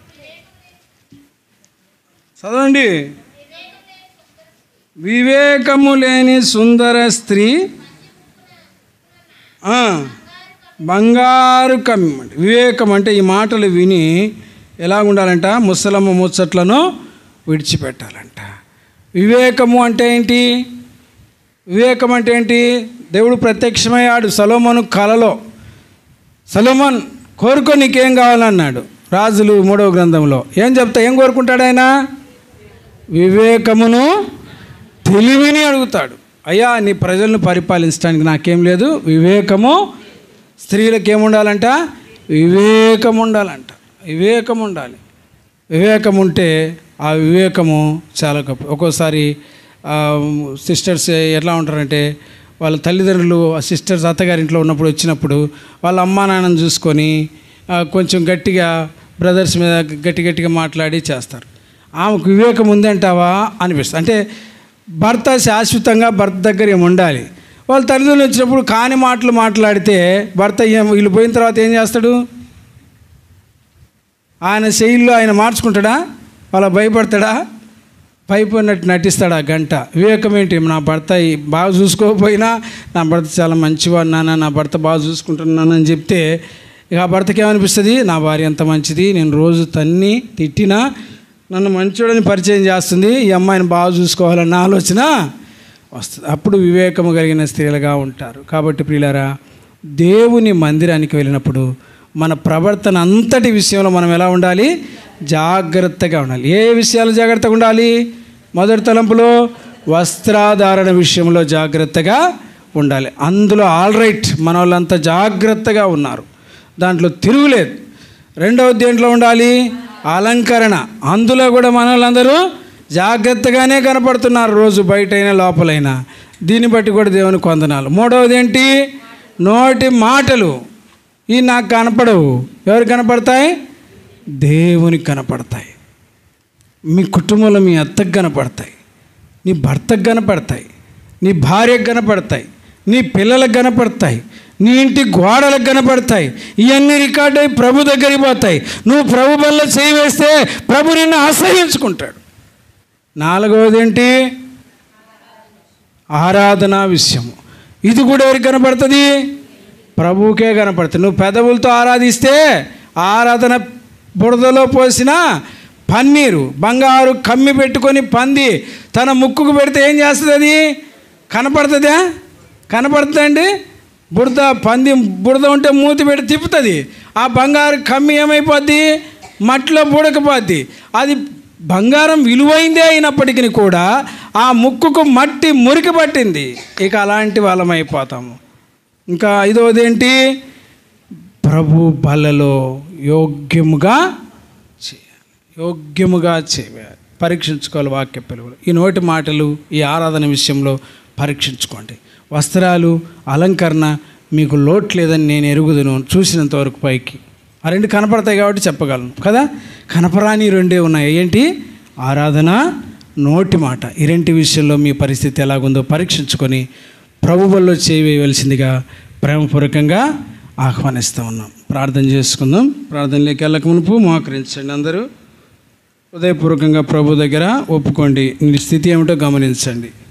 చదవండి వివేకము లేని సుందర స్త్రీ ఆ, బంగారు కమ్మి అంటే వివేకం అంటే ఈ మాటలు విని ఎలా ఉండాలంట ముసలమ్మ ముచ్చట్లను విడిచిపెట్టాలంట వివేకము అంటే ఏంటి వివేకం అంటే ఏంటి దేవుడు ప్రత్యక్షమయ్యాడు సలోమను కలలో సలోమన్ కోరుకో నీకేం కావాలన్నాడు రాజులు మూడవ గ్రంథంలో ఏం చెప్తా ఏం కోరుకుంటాడు ఆయన వివేకమును తెలివిని అడుగుతాడు అయ్యా నీ ప్రజలను పరిపాలించడానికి నాకేం లేదు వివేకము స్త్రీలకు ఏముండాలంట వివేకం ఉండాలంట వివేకం ఉండాలి వివేకం ఉంటే ఆ వివేకము చాలా గొప్ప ఒక్కోసారి సిస్టర్స్ ఎట్లా ఉంటారంటే వాళ్ళ తల్లిదండ్రులు ఆ సిస్టర్స్ అత్తగారింట్లో ఉన్నప్పుడు వచ్చినప్పుడు వాళ్ళ అమ్మా నాన్నని చూసుకొని ఆ, కొంచెం గట్టిగా బ్రదర్స్ మీద గట్టి గట్టిగా మాట్లాడి చేస్తారు ఆమెకు వివేకం ఉందంటావా అనిపిస్తుంది అంటే భర్త శాశ్వతంగా భర్త దగ్గర ఏమి ఉండాలి వాళ్ళ తల్లిదండ్రులు వచ్చినప్పుడు కాని మాటలు మాట్లాడితే భర్త ఏం వీళ్ళు పోయిన తర్వాత ఏం చేస్తాడు ఆయన శైలిలో ఆయన మార్చుకుంటాడా వాళ్ళ భయపడతాడా భయపడినట్టు నటిస్తాడు ఆ గంట వివేకం ఏంటి నా భర్త ఈ బాగా చూసుకోకపోయినా నా భర్త చాలా మంచివాడు నాన్న నా భర్త బాగా చూసుకుంటున్నాను అని చెప్తే ఇక ఆ భర్తకి ఏమనిపిస్తుంది నా భార్య ఎంత మంచిది నేను రోజు తన్ని తిట్టినా నన్ను మంచోడని పరిచయం చేస్తుంది ఈ అమ్మాయిని బాగా చూసుకోవాలన్న ఆలోచన వస్తుంది అప్పుడు వివేకము కలిగిన స్త్రీలుగా ఉంటారు కాబట్టి ప్రియులారా దేవుని మందిరానికి వెళ్ళినప్పుడు మన ప్రవర్తన అంతటి విషయంలో మనం ఎలా ఉండాలి జాగ్రత్తగా ఉండాలి ఏ విషయాలు జాగ్రత్తగా ఉండాలి మొదటి తలంపులో వస్త్రాధారణ విషయంలో జాగ్రత్తగా ఉండాలి అందులో ఆల్ రైట్ మన వాళ్ళంతా జాగ్రత్తగా ఉన్నారు దాంట్లో తిరుగులేదు రెండవ దేంట్లో ఉండాలి అలంకరణ అందులో కూడా మన వాళ్ళందరూ జాగ్రత్తగానే కనపడుతున్నారు రోజు బయటైనా లోపలైనా దీన్ని బట్టి కూడా దేవుని కొందనాలు మూడవది ఏంటి నోటి మాటలు ఈ నాకు కనపడవు ఎవరు కనపడతాయి దేవునికి కనపడతాయి మీ కుటుంబంలో మీ అత్తకు కనపడతాయి నీ భర్తకు కనపడతాయి నీ భార్యకు కనపడతాయి నీ పిల్లలకు కనపడతాయి నీ ఇంటి గోడలకు కనపడతాయి ఇవన్నీ రికార్డ్ అయి ప్రభు దగ్గరికి పోతాయి నువ్వు ప్రభు వల్ల చేయి వేస్తే ప్రభు నిన్ను ఆశ్రయించుకుంటాడు నాలుగవది ఏంటి ఆరాధన విషయము ఇది కూడా ఎవరికి కనపడుతుంది ప్రభువుకే కనపడుతుంది నువ్వు పెదవులతో ఆరాధిస్తే ఆరాధన బురదలో పోసిన పన్నీరు బంగారు కమ్మి పెట్టుకొని పంది తన ముక్కుకు పెడితే ఏం చేస్తుంది అది కనపడుతుందా కనపడుతుందండి బురద పంది బురద ఉంటే మూతి పెట్టి తిప్పుతుంది ఆ బంగారు కమ్మి ఏమైపోద్ది మట్టిలో బుడకపోద్ది అది బంగారం విలువైందే అయినప్పటికీ కూడా ఆ ముక్కుకు మట్టి మురికి పట్టింది ఇక అలాంటి వాళ్ళం అయిపోతాము ఇంకా ఐదవది ఏంటి ప్రభు బలలో యోగ్యముగా చేయాలి యోగ్యముగా చేయాలి పరీక్షించుకోవాలి వాక్య పిలువలు ఈ నోటి మాటలు ఈ ఆరాధన విషయంలో పరీక్షించుకోండి వస్త్రాలు అలంకరణ మీకు లోటు లేదని నేను ఎరుగుదును చూసినంత వరకు పైకి ఆ రెండు కనపడతాయి కాబట్టి చెప్పగలను కదా కనపరాని రెండే ఉన్నాయి ఏంటి ఆరాధన నోటి మాట ఈ రెంటి విషయంలో మీ పరిస్థితి ఎలాగుందో పరీక్షించుకొని ప్రభువుల్లో చేయవలసిందిగా ప్రేమపూర్వకంగా ఆహ్వానిస్తూ ఉన్నాం ప్రార్థన చేసుకుందాం ప్రార్థనలోకి వెళ్ళక మునుపు మోకరించండి అందరూ హృదయపూర్వకంగా ప్రభు దగ్గర ఒప్పుకోండి నీ స్థితి ఏమిటో గమనించండి